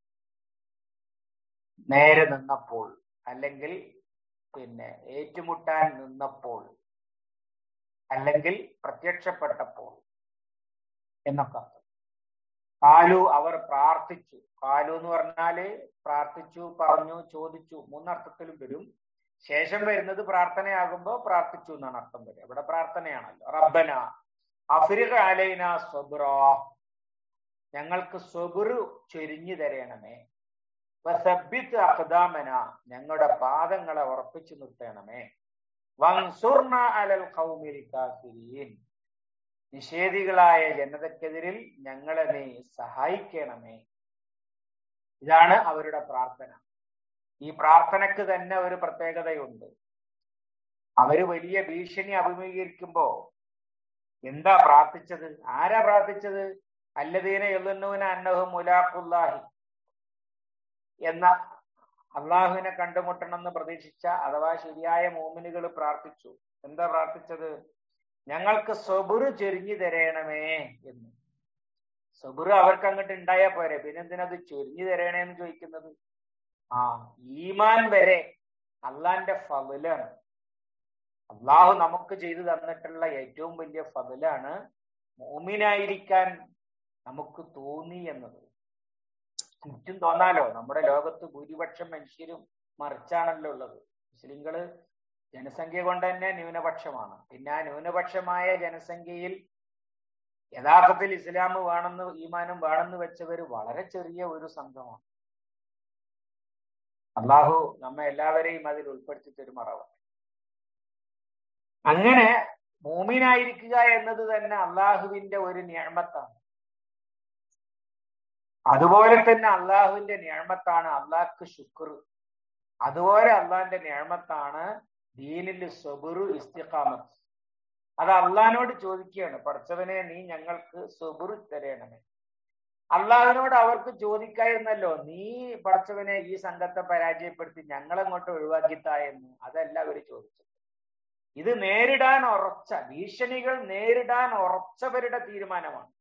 [SPEAKER 1] നേരെ നിന്നപ്പോൾ അല്ലെങ്കിൽ പിന്നെ ഏറ്റുമുട്ടാൻ നിന്നപ്പോൾ അല്ലെങ്കിൽ പ്രത്യക്ഷപ്പെട്ടപ്പോൾ എന്നൊക്കെ അർത്ഥം കാലു അവർ പ്രാർത്ഥിച്ചു കാലു എന്ന് പറഞ്ഞാല് പ്രാർത്ഥിച്ചു പറഞ്ഞു ചോദിച്ചു മൂന്നർത്ഥത്തിലും വരും ശേഷം വരുന്നത് പ്രാർത്ഥനയാകുമ്പോ പ്രാർത്ഥിച്ചു എന്നാണ് അർത്ഥം വരിക ഇവിടെ പ്രാർത്ഥനയാണല്ലോ റബ്ബന അഫ്രിഖ അലൈന സ്വബ്ര ഞങ്ങൾക്ക് സ്വബുറു ചൊരിഞ്ഞു തരണമേ വസബിത്ത് അഖദാമന ഞങ്ങളുടെ പാദങ്ങളെ ഉറപ്പിച്ചു നിർത്തണമേ വൻസുർണ അലൽ ഖൗമിൽ കാഫിരീൻ നിഷേധികളായ ജനതക്കെതിരിൽ ഞങ്ങളെ നീ സഹായിക്കണമേ ഇതാണ് അവരുടെ പ്രാർത്ഥന ഈ പ്രാർത്ഥനക്ക് തന്നെ ഒരു പ്രത്യേകതയുണ്ട് അവര് വലിയ ഭീഷണി അഭിമുഖീകരിക്കുമ്പോ എന്താ പ്രാർത്ഥിച്ചത് ആരാ പ്രാർത്ഥിച്ചത് അല്ലദീന എല്ലുന്നൂന അന്നഹു മുലാഖുല്ലാഹി എന്ന അള്ളാഹുവിനെ കണ്ടുമുട്ടണമെന്ന് പ്രതീക്ഷിച്ച അഥവാ ശരിയായ മോമിനുകൾ പ്രാർത്ഥിച്ചു എന്താ പ്രാർത്ഥിച്ചത് ഞങ്ങൾക്ക് സൊബുറ് ചൊരിഞ്ഞു തരയണമേ എന്ന് സൊബുറ് അവർക്ക് അങ്ങോട്ട് ഉണ്ടായാ പോരെ പിന്നെന്തിനത് ചൊരിഞ്ഞു തരണേന്ന് ചോദിക്കുന്നത് ആ ഈമാൻ വരെ അള്ളാന്റെ ഫതിലാണ് അള്ളാഹു നമുക്ക് ചെയ്തു തന്നിട്ടുള്ള ഏറ്റവും വലിയ ഫതിലാണ് മോമിനായിരിക്കാൻ നമുക്ക് തോന്നി എന്നത് ചുറ്റും തോന്നാലോ നമ്മുടെ ലോകത്ത് ഭൂരിപക്ഷം മനുഷ്യരും മറിച്ചാണല്ലോ ഉള്ളത് മുസ്ലിങ്ങള് ജനസംഖ്യ കൊണ്ട് തന്നെ ന്യൂനപക്ഷമാണ് പിന്നെ ആ ന്യൂനപക്ഷമായ ജനസംഖ്യയിൽ യഥാർത്ഥത്തിൽ ഇസ്ലാം വേണമെന്ന് ഈമാനും വേണമെന്ന് വെച്ചവര് വളരെ ചെറിയ ഒരു സംഘമാണ് അള്ളാഹു നമ്മെ എല്ലാവരെയും അതിൽ ഉൾപ്പെടുത്തി തരുമാറാവും അങ്ങനെ മൂമിനായിരിക്കുക എന്നത് തന്നെ അള്ളാഹുവിന്റെ ഒരു ഞാമത്താണ് അതുപോലെ തന്നെ അള്ളാഹുവിന്റെ ഞാമത്താണ് അള്ളാഹ്ക്ക് ശുക്ർ അതുപോലെ അള്ളാഹിന്റെ ഞാമത്താണ് ദീനിൽ സബുറു ഇസ്തിഖാമത്ത് അത് അള്ളഹാനോട് ചോദിക്കുകയാണ് പഠിച്ചവനെ നീ ഞങ്ങൾക്ക് സബുറു തരയണമേ അള്ളാഹുവിനോട് അവർക്ക് ചോദിക്കായിരുന്നല്ലോ നീ പഠിച്ചവനെ ഈ സംഘത്തെ പരാജയപ്പെടുത്തി ഞങ്ങളെങ്ങോട്ട് ഒഴിവാക്കിത്താ എന്ന് അതല്ല അവര് ചോദിച്ചത് ഇത് നേരിടാൻ ഉറച്ച ഭീഷണികൾ നേരിടാൻ ഉറച്ചവരുടെ തീരുമാനമാണ്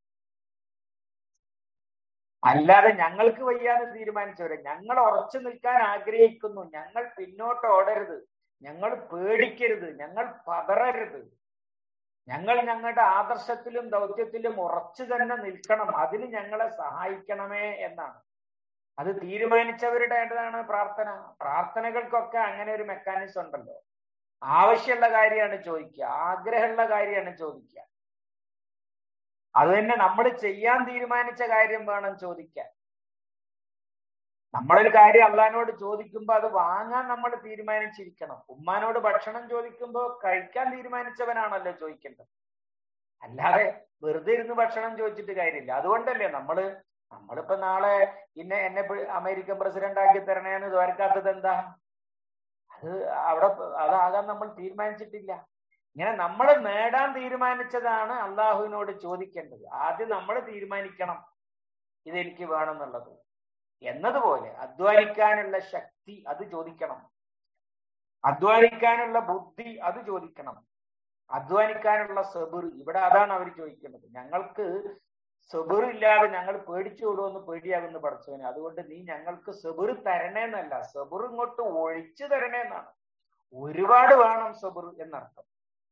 [SPEAKER 1] അല്ലാതെ ഞങ്ങൾക്ക് വയ്യാതെ തീരുമാനിച്ചവരെ ഞങ്ങൾ ഉറച്ചു നിൽക്കാൻ ആഗ്രഹിക്കുന്നു ഞങ്ങൾ പിന്നോട്ട് ഓടരുത് ഞങ്ങൾ പേടിക്കരുത് ഞങ്ങൾ പതറരുത് ഞങ്ങൾ ഞങ്ങളുടെ ആദർശത്തിലും ദൗത്യത്തിലും ഉറച്ചു തന്നെ നിൽക്കണം അതിന് ഞങ്ങളെ സഹായിക്കണമേ എന്നാണ് അത് തീരുമാനിച്ചവരുടേതാണ് പ്രാർത്ഥന പ്രാർത്ഥനകൾക്കൊക്കെ അങ്ങനെ ഒരു മെക്കാനിസം ഉണ്ടല്ലോ ആവശ്യമുള്ള കാര്യമാണ് ചോദിക്കുക ആഗ്രഹമുള്ള കാര്യമാണ് ചോദിക്കുക അത് തന്നെ നമ്മൾ ചെയ്യാൻ തീരുമാനിച്ച കാര്യം വേണം ചോദിക്കാൻ നമ്മളൊരു കാര്യം അള്ളഹാനോട് ചോദിക്കുമ്പോൾ അത് വാങ്ങാൻ നമ്മൾ തീരുമാനിച്ചിരിക്കണം ഉമ്മാനോട് ഭക്ഷണം ചോദിക്കുമ്പോൾ കഴിക്കാൻ തീരുമാനിച്ചവനാണല്ലോ ചോദിക്കേണ്ടത് അല്ലാതെ വെറുതെ ഇരുന്ന് ഭക്ഷണം ചോദിച്ചിട്ട് കാര്യമില്ല അതുകൊണ്ടല്ലേ നമ്മള് നമ്മളിപ്പോ നാളെ ഇന്നെ എന്നെ അമേരിക്കൻ പ്രസിഡന്റ് ആക്കി തരണേന്ന് തോരക്കാത്തത് എന്താ അത് അവിടെ അതാകാൻ നമ്മൾ തീരുമാനിച്ചിട്ടില്ല ഇങ്ങനെ നമ്മൾ നേടാൻ തീരുമാനിച്ചതാണ് അള്ളാഹുവിനോട് ചോദിക്കേണ്ടത് ആദ്യം നമ്മൾ തീരുമാനിക്കണം ഇതെനിക്ക് വേണമെന്നുള്ളത് എന്നതുപോലെ അധ്വാനിക്കാനുള്ള ശക്തി അത് ചോദിക്കണം അധ്വാനിക്കാനുള്ള ബുദ്ധി അത് ചോദിക്കണം അധ്വാനിക്കാനുള്ള സെബിർ ഇവിടെ അതാണ് അവർ ചോദിക്കുന്നത് ഞങ്ങൾക്ക് സെബിർ ഇല്ലാതെ ഞങ്ങൾ പേടിച്ചു വിടുമെന്ന് പേടിയാകുന്ന പഠിച്ചവന് അതുകൊണ്ട് നീ ഞങ്ങൾക്ക് സെബിർ തരണേന്നല്ല സെബിർ ഇങ്ങോട്ട് ഒഴിച്ചു തരണേന്നാണ് ഒരുപാട് വേണം സബുർ എന്നർത്ഥം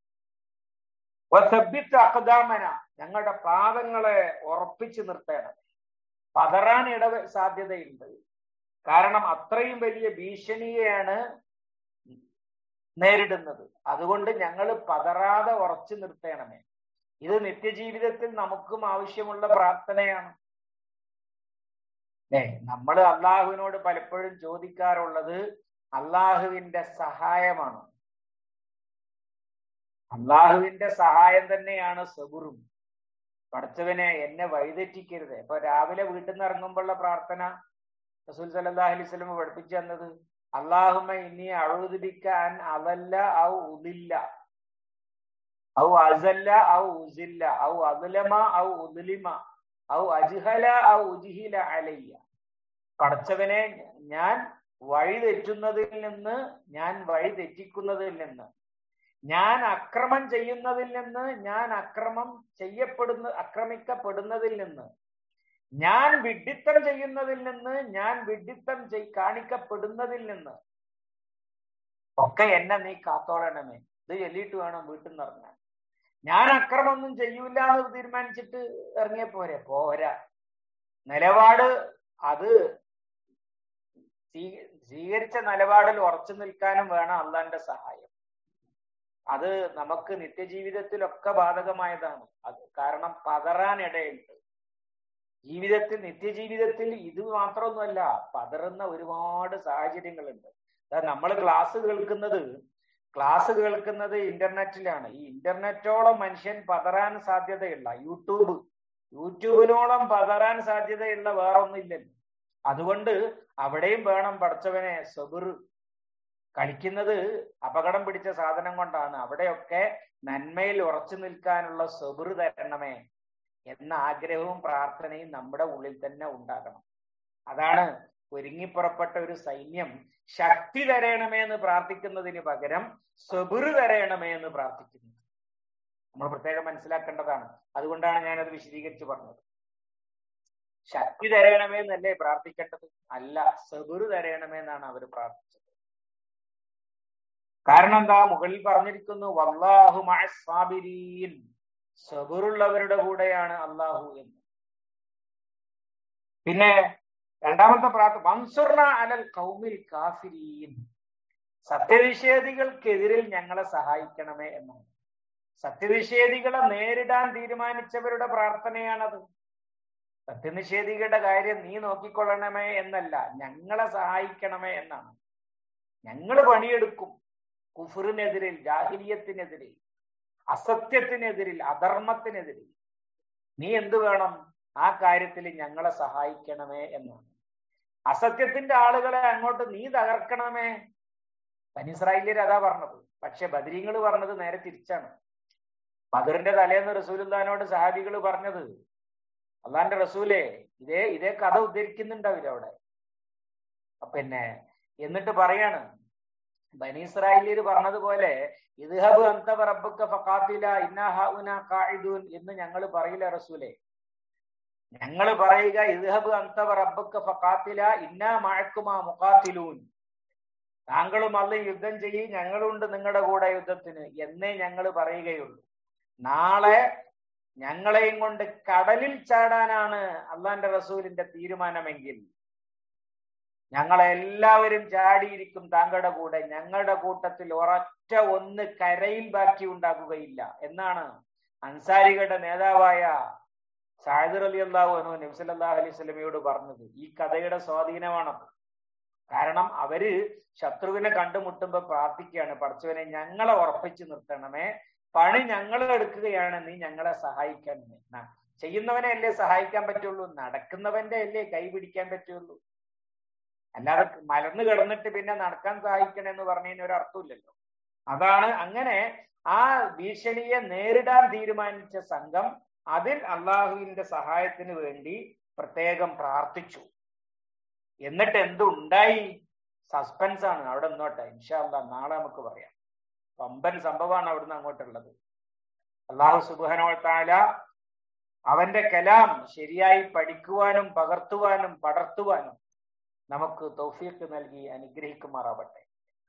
[SPEAKER 1] അക്കദാമന ഞങ്ങളുടെ പാദങ്ങളെ ഉറപ്പിച്ചു നിർത്തണം പതറാൻ ഇട സാധ്യതയുണ്ട് കാരണം അത്രയും വലിയ ഭീഷണിയെയാണ് നേരിടുന്നത് അതുകൊണ്ട് ഞങ്ങൾ പതറാതെ ഉറച്ചു നിർത്തണമേ ഇത് നിത്യജീവിതത്തിൽ നമുക്കും ആവശ്യമുള്ള പ്രാർത്ഥനയാണ് ഏ നമ്മൾ അള്ളാഹുവിനോട് പലപ്പോഴും ചോദിക്കാറുള്ളത് അള്ളാഹുവിന്റെ സഹായമാണ് അള്ളാഹുവിന്റെ സഹായം തന്നെയാണ് സബുറും പഠിച്ചവനെ എന്നെ വഴിതെറ്റിക്കരുത് ഇപ്പൊ രാവിലെ വീട്ടിൽ നിന്ന് ഇറങ്ങുമ്പോഴുള്ള പ്രാർത്ഥന റസൂൽ സല്ലാഹു അലൈഹി സ്വലം പഠിപ്പിച്ചു തന്നത് അള്ളാഹുമ ഇനി അഴുതിപ്പിക്കാൻ അതല്ല ഔ ഉദില്ല ഔ അസല്ല ഔ ഉസില്ല ഔ അതുലമ ഔ ഉദുലിമ ഔ അജ്ഹല ഔ ഉജിഹില അലയ്യ പടച്ചവനെ ഞാൻ വഴി തെറ്റുന്നതിൽ നിന്ന് ഞാൻ വഴി തെറ്റിക്കുന്നതിൽ നിന്ന് ഞാൻ അക്രമം ചെയ്യുന്നതിൽ നിന്ന് ഞാൻ അക്രമം ചെയ്യപ്പെടുന്ന അക്രമിക്കപ്പെടുന്നതിൽ നിന്ന് ഞാൻ വിഡ്ഢിത്തം ചെയ്യുന്നതിൽ നിന്ന് ഞാൻ വിഡ്ഢിത്തം കാണിക്കപ്പെടുന്നതിൽ നിന്ന് ഒക്കെ എന്നെ നീ കാത്തോളണമേ ഇത് ചൊല്ലിയിട്ട് വേണം വീട്ടിൽ നിന്ന് ഇറങ്ങാൻ ഞാൻ അക്രമൊന്നും ചെയ്യൂല എന്ന് തീരുമാനിച്ചിട്ട് ഇറങ്ങിയ പോരെ പോരാ നിലപാട് അത് സ്വീകരിച്ച നിലപാടിൽ ഉറച്ചു നിൽക്കാനും വേണം അള്ളാന്റെ സഹായം അത് നമുക്ക് നിത്യജീവിതത്തിലൊക്കെ ബാധകമായതാണ് അത് കാരണം പതറാൻ ഇടയുണ്ട് ജീവിതത്തിൽ നിത്യജീവിതത്തിൽ ഇത് മാത്രമൊന്നുമല്ല പതറുന്ന ഒരുപാട് സാഹചര്യങ്ങളുണ്ട് നമ്മൾ ക്ലാസ് കേൾക്കുന്നത് ക്ലാസ് കേൾക്കുന്നത് ഇന്റർനെറ്റിലാണ് ഈ ഇന്റർനെറ്റോളം മനുഷ്യൻ പതറാൻ സാധ്യതയുള്ള യൂട്യൂബ് യൂട്യൂബിനോളം പതറാൻ സാധ്യതയുള്ള വേറെ ഒന്നുമില്ലല്ലോ അതുകൊണ്ട് അവിടെയും വേണം പഠിച്ചവനെ സബുർ കളിക്കുന്നത് അപകടം പിടിച്ച സാധനം കൊണ്ടാണ് അവിടെയൊക്കെ നന്മയിൽ ഉറച്ചു നിൽക്കാനുള്ള സബുർ തരണമേ എന്ന ആഗ്രഹവും പ്രാർത്ഥനയും നമ്മുടെ ഉള്ളിൽ തന്നെ ഉണ്ടാകണം അതാണ് ഒരുങ്ങിപ്പുറപ്പെട്ട ഒരു സൈന്യം ശക്തി തരയണമേ എന്ന് പ്രാർത്ഥിക്കുന്നതിന് പകരം സബുർ തരയണമേ എന്ന് പ്രാർത്ഥിക്കുന്നു നമ്മൾ പ്രത്യേകം മനസ്സിലാക്കേണ്ടതാണ് അതുകൊണ്ടാണ് ഞാനത് വിശദീകരിച്ച് പറഞ്ഞത് ശക്തി തരയണമേ എന്നല്ലേ പ്രാർത്ഥിക്കേണ്ടത് അല്ല സബുർ തരയണമേ എന്നാണ് അവർ പ്രാർത്ഥിച്ചത് കാരണം എന്താ മുകളിൽ പറഞ്ഞിരിക്കുന്നു വല്ലാഹു മഅസ്സാബിരീൻ സബുറുള്ളവരുടെ കൂടെയാണ് അള്ളാഹു എന്ന് പിന്നെ രണ്ടാമത്തെ പ്രാർത്ഥന മൻസുർണ അലൽ കൗമിൽ കാഫിരീൻ സത്യനിഷേധികൾക്കെതിരിൽ ഞങ്ങളെ സഹായിക്കണമേ എന്നാണ് സത്യനിഷേധികളെ നേരിടാൻ തീരുമാനിച്ചവരുടെ പ്രാർത്ഥനയാണത് സത്യനിഷേധികളുടെ കാര്യം നീ നോക്കിക്കൊള്ളണമേ എന്നല്ല ഞങ്ങളെ സഹായിക്കണമേ എന്നാണ് ഞങ്ങൾ പണിയെടുക്കും കുഫറിനെതിരിൽ ജാഹിലിയത്തിനെതിരിൽ അസത്യത്തിനെതിരിൽ അധർമ്മത്തിനെതിരിൽ നീ എന്ത് വേണം ആ കാര്യത്തിൽ ഞങ്ങളെ സഹായിക്കണമേ എന്നാണ് അസത്യത്തിന്റെ ആളുകളെ അങ്ങോട്ട് നീ തകർക്കണമേ ബനിസ്രായേലിയർ അതാ പറഞ്ഞത് പക്ഷെ ബദരീങ്ങൾ പറഞ്ഞത് നേരെ തിരിച്ചാണ് ബദറിന്റെ തലേന്ന് റസൂലുല്ലാനോട് സഹാബികൾ പറഞ്ഞത് അള്ളാന്റെ റസൂലേ ഇതേ ഇതേ കഥ ഉദ്ധരിക്കുന്നുണ്ടാവില്ല അവിടെ പിന്നെ എന്നിട്ട് പറയാണ് ബനീസ്രായേലിയർ പറഞ്ഞതുപോലെ ഇദ്ഹബ് അന്ത റബ്ബക്ക ഫഖാത്തില ഇന്ന ഹഉന ഖാഇദൂൻ എന്ന് ഞങ്ങൾ പറയില്ല റസൂലേ ഞങ്ങൾ പറയുക ഇദ്ഹബ് അന്ത റബ്ബക്ക ഫഖാത്തില ഇന്ന മഅക്കുമാ മുഖാത്തിലൂൻ താങ്കളും അല്ല യുദ്ധം ചെയ്യി ഞങ്ങളുണ്ട് നിങ്ങളുടെ കൂടെ യുദ്ധത്തിന് എന്നേ ഞങ്ങൾ പറയുകയുള്ളൂ നാളെ ഞങ്ങളെയും കൊണ്ട് കടലിൽ ചാടാനാണ് അള്ളാന്റെ റസൂലിന്റെ തീരുമാനമെങ്കിൽ ഞങ്ങളെല്ലാവരും ചാടിയിരിക്കും താങ്കളുടെ കൂടെ ഞങ്ങളുടെ കൂട്ടത്തിൽ ഒരൊറ്റ ഒന്ന് കരയിൽ ബാക്കി ഉണ്ടാകുകയില്ല എന്നാണ് അൻസാരികളുടെ നേതാവായ സാഹിദർ അലി അള്ളാഹു അനു നബ്സല്ലാഹു അലൈഹി സ്വലമയോട് പറഞ്ഞത് ഈ കഥയുടെ സ്വാധീനമാണത് കാരണം അവര് ശത്രുവിനെ കണ്ടുമുട്ടുമ്പോ പ്രാർത്ഥിക്കുകയാണ് പഠിച്ചവനെ ഞങ്ങളെ ഉറപ്പിച്ചു നിർത്തണമേ പണി ഞങ്ങൾ എടുക്കുകയാണ് നീ ഞങ്ങളെ സഹായിക്കണമേ ചെയ്യുന്നവനെ അല്ലേ സഹായിക്കാൻ പറ്റുള്ളൂ നടക്കുന്നവന്റെ അല്ലേ കൈ പിടിക്കാൻ പറ്റുള്ളൂ അല്ലാതെ മലർന്നു കിടന്നിട്ട് പിന്നെ നടക്കാൻ സഹായിക്കണമെന്ന് പറഞ്ഞതിന് ഒരു അർത്ഥമില്ലല്ലോ അതാണ് അങ്ങനെ ആ ഭീഷണിയെ നേരിടാൻ തീരുമാനിച്ച സംഘം അതിൽ അള്ളാഹുവിന്റെ സഹായത്തിന് വേണ്ടി പ്രത്യേകം പ്രാർത്ഥിച്ചു എന്നിട്ട് എന്തുണ്ടായി സസ്പെൻസ് ആണ് അവിടെ നിന്നോട്ടെ ഇൻഷാല്ല നാളെ നമുക്ക് പറയാം പമ്പൻ സംഭവമാണ് അവിടുന്ന് അങ്ങോട്ടുള്ളത് അള്ളാഹു സുബാനോ താല അവന്റെ കലാം ശരിയായി പഠിക്കുവാനും പകർത്തുവാനും പടർത്തുവാനും നമുക്ക് തൗഫീഖ് നൽകി അനുഗ്രഹിക്കുമാറാവട്ടെ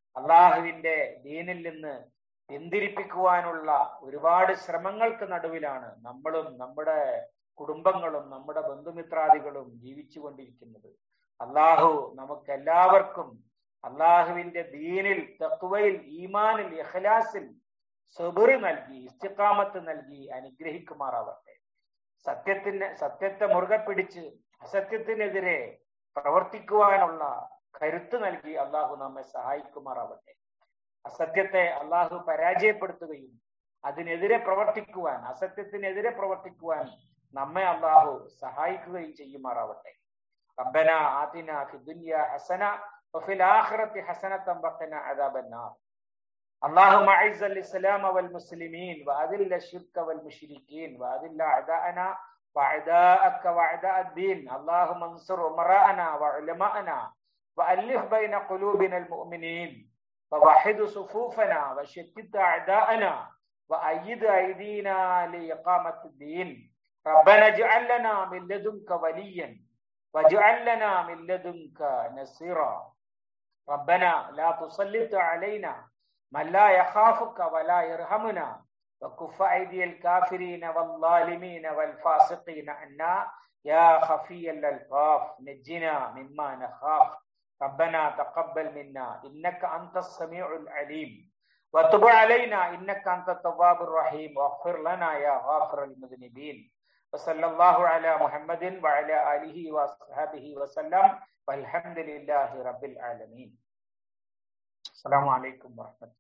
[SPEAKER 1] അള്ളാഹുവിന്റെ ദീനിൽ നിന്ന് പിന്തിരിപ്പിക്കുവാനുള്ള ഒരുപാട് ശ്രമങ്ങൾക്ക് നടുവിലാണ് നമ്മളും നമ്മുടെ കുടുംബങ്ങളും നമ്മുടെ ബന്ധുമിത്രാദികളും ജീവിച്ചു കൊണ്ടിരിക്കുന്നത് അള്ളാഹു നമുക്ക് എല്ലാവർക്കും അള്ളാഹുവിന്റെ ദീനിൽ തത്വയിൽ ഈമാനിൽ ഇഖ്ലാസിൽ സബറി നൽകി ഇസ്തിക്കാമത്ത് നൽകി അനുഗ്രഹിക്കുമാറാവട്ടെ സത്യത്തിന് സത്യത്തെ മുറുകെ പിടിച്ച് അസത്യത്തിനെതിരെ പ്രവർത്തിക്കുവാനുള്ള കരുത്ത് നൽകി അള്ളാഹു നമ്മെ സഹായിക്കുമാറാവട്ടെ അസത്യത്തെ അള്ളാഹു പരാജയപ്പെടുത്തുകയും അതിനെതിരെ പ്രവർത്തിക്കുവാൻ അസത്യത്തിനെതിരെ പ്രവർത്തിക്കുവാൻ നമ്മെ അള്ളാഹു സഹായിക്കുകയും ചെയ്യുമാറാവട്ടെ ربنا آتنا في الدنيا حسنة وفي الآخرة حسنة وقنا عذاب النار اللهم أعز الإسلام والمسلمين وأذل الشرك والمشركين وأذل أعداءنا وأعداءك وأعداء الدين اللهم انصر أمراءنا وعلماءنا وألف بين قلوبنا المؤمنين ووحد صفوفنا وشتت أعداءنا وأيد أيدينا لإقامة الدين ربنا اجعل لنا من لدنك وليا واجعل لنا من لدنك نصيرا ربنا لا تسلط علينا من لا يخافك ولا يرحمنا وكف أيدي الكافرين والظالمين والفاسقين عنا يا خفي الألطاف نجنا مما نخاف ربنا تقبل منا إنك أنت السميع العليم وتب علينا إنك أنت التواب الرحيم واغفر لنا يا غافر المذنبين وصلى الله على محمد وعلى آله وصحبه وسلم والحمد لله رب العالمين السلام عليكم ورحمة الله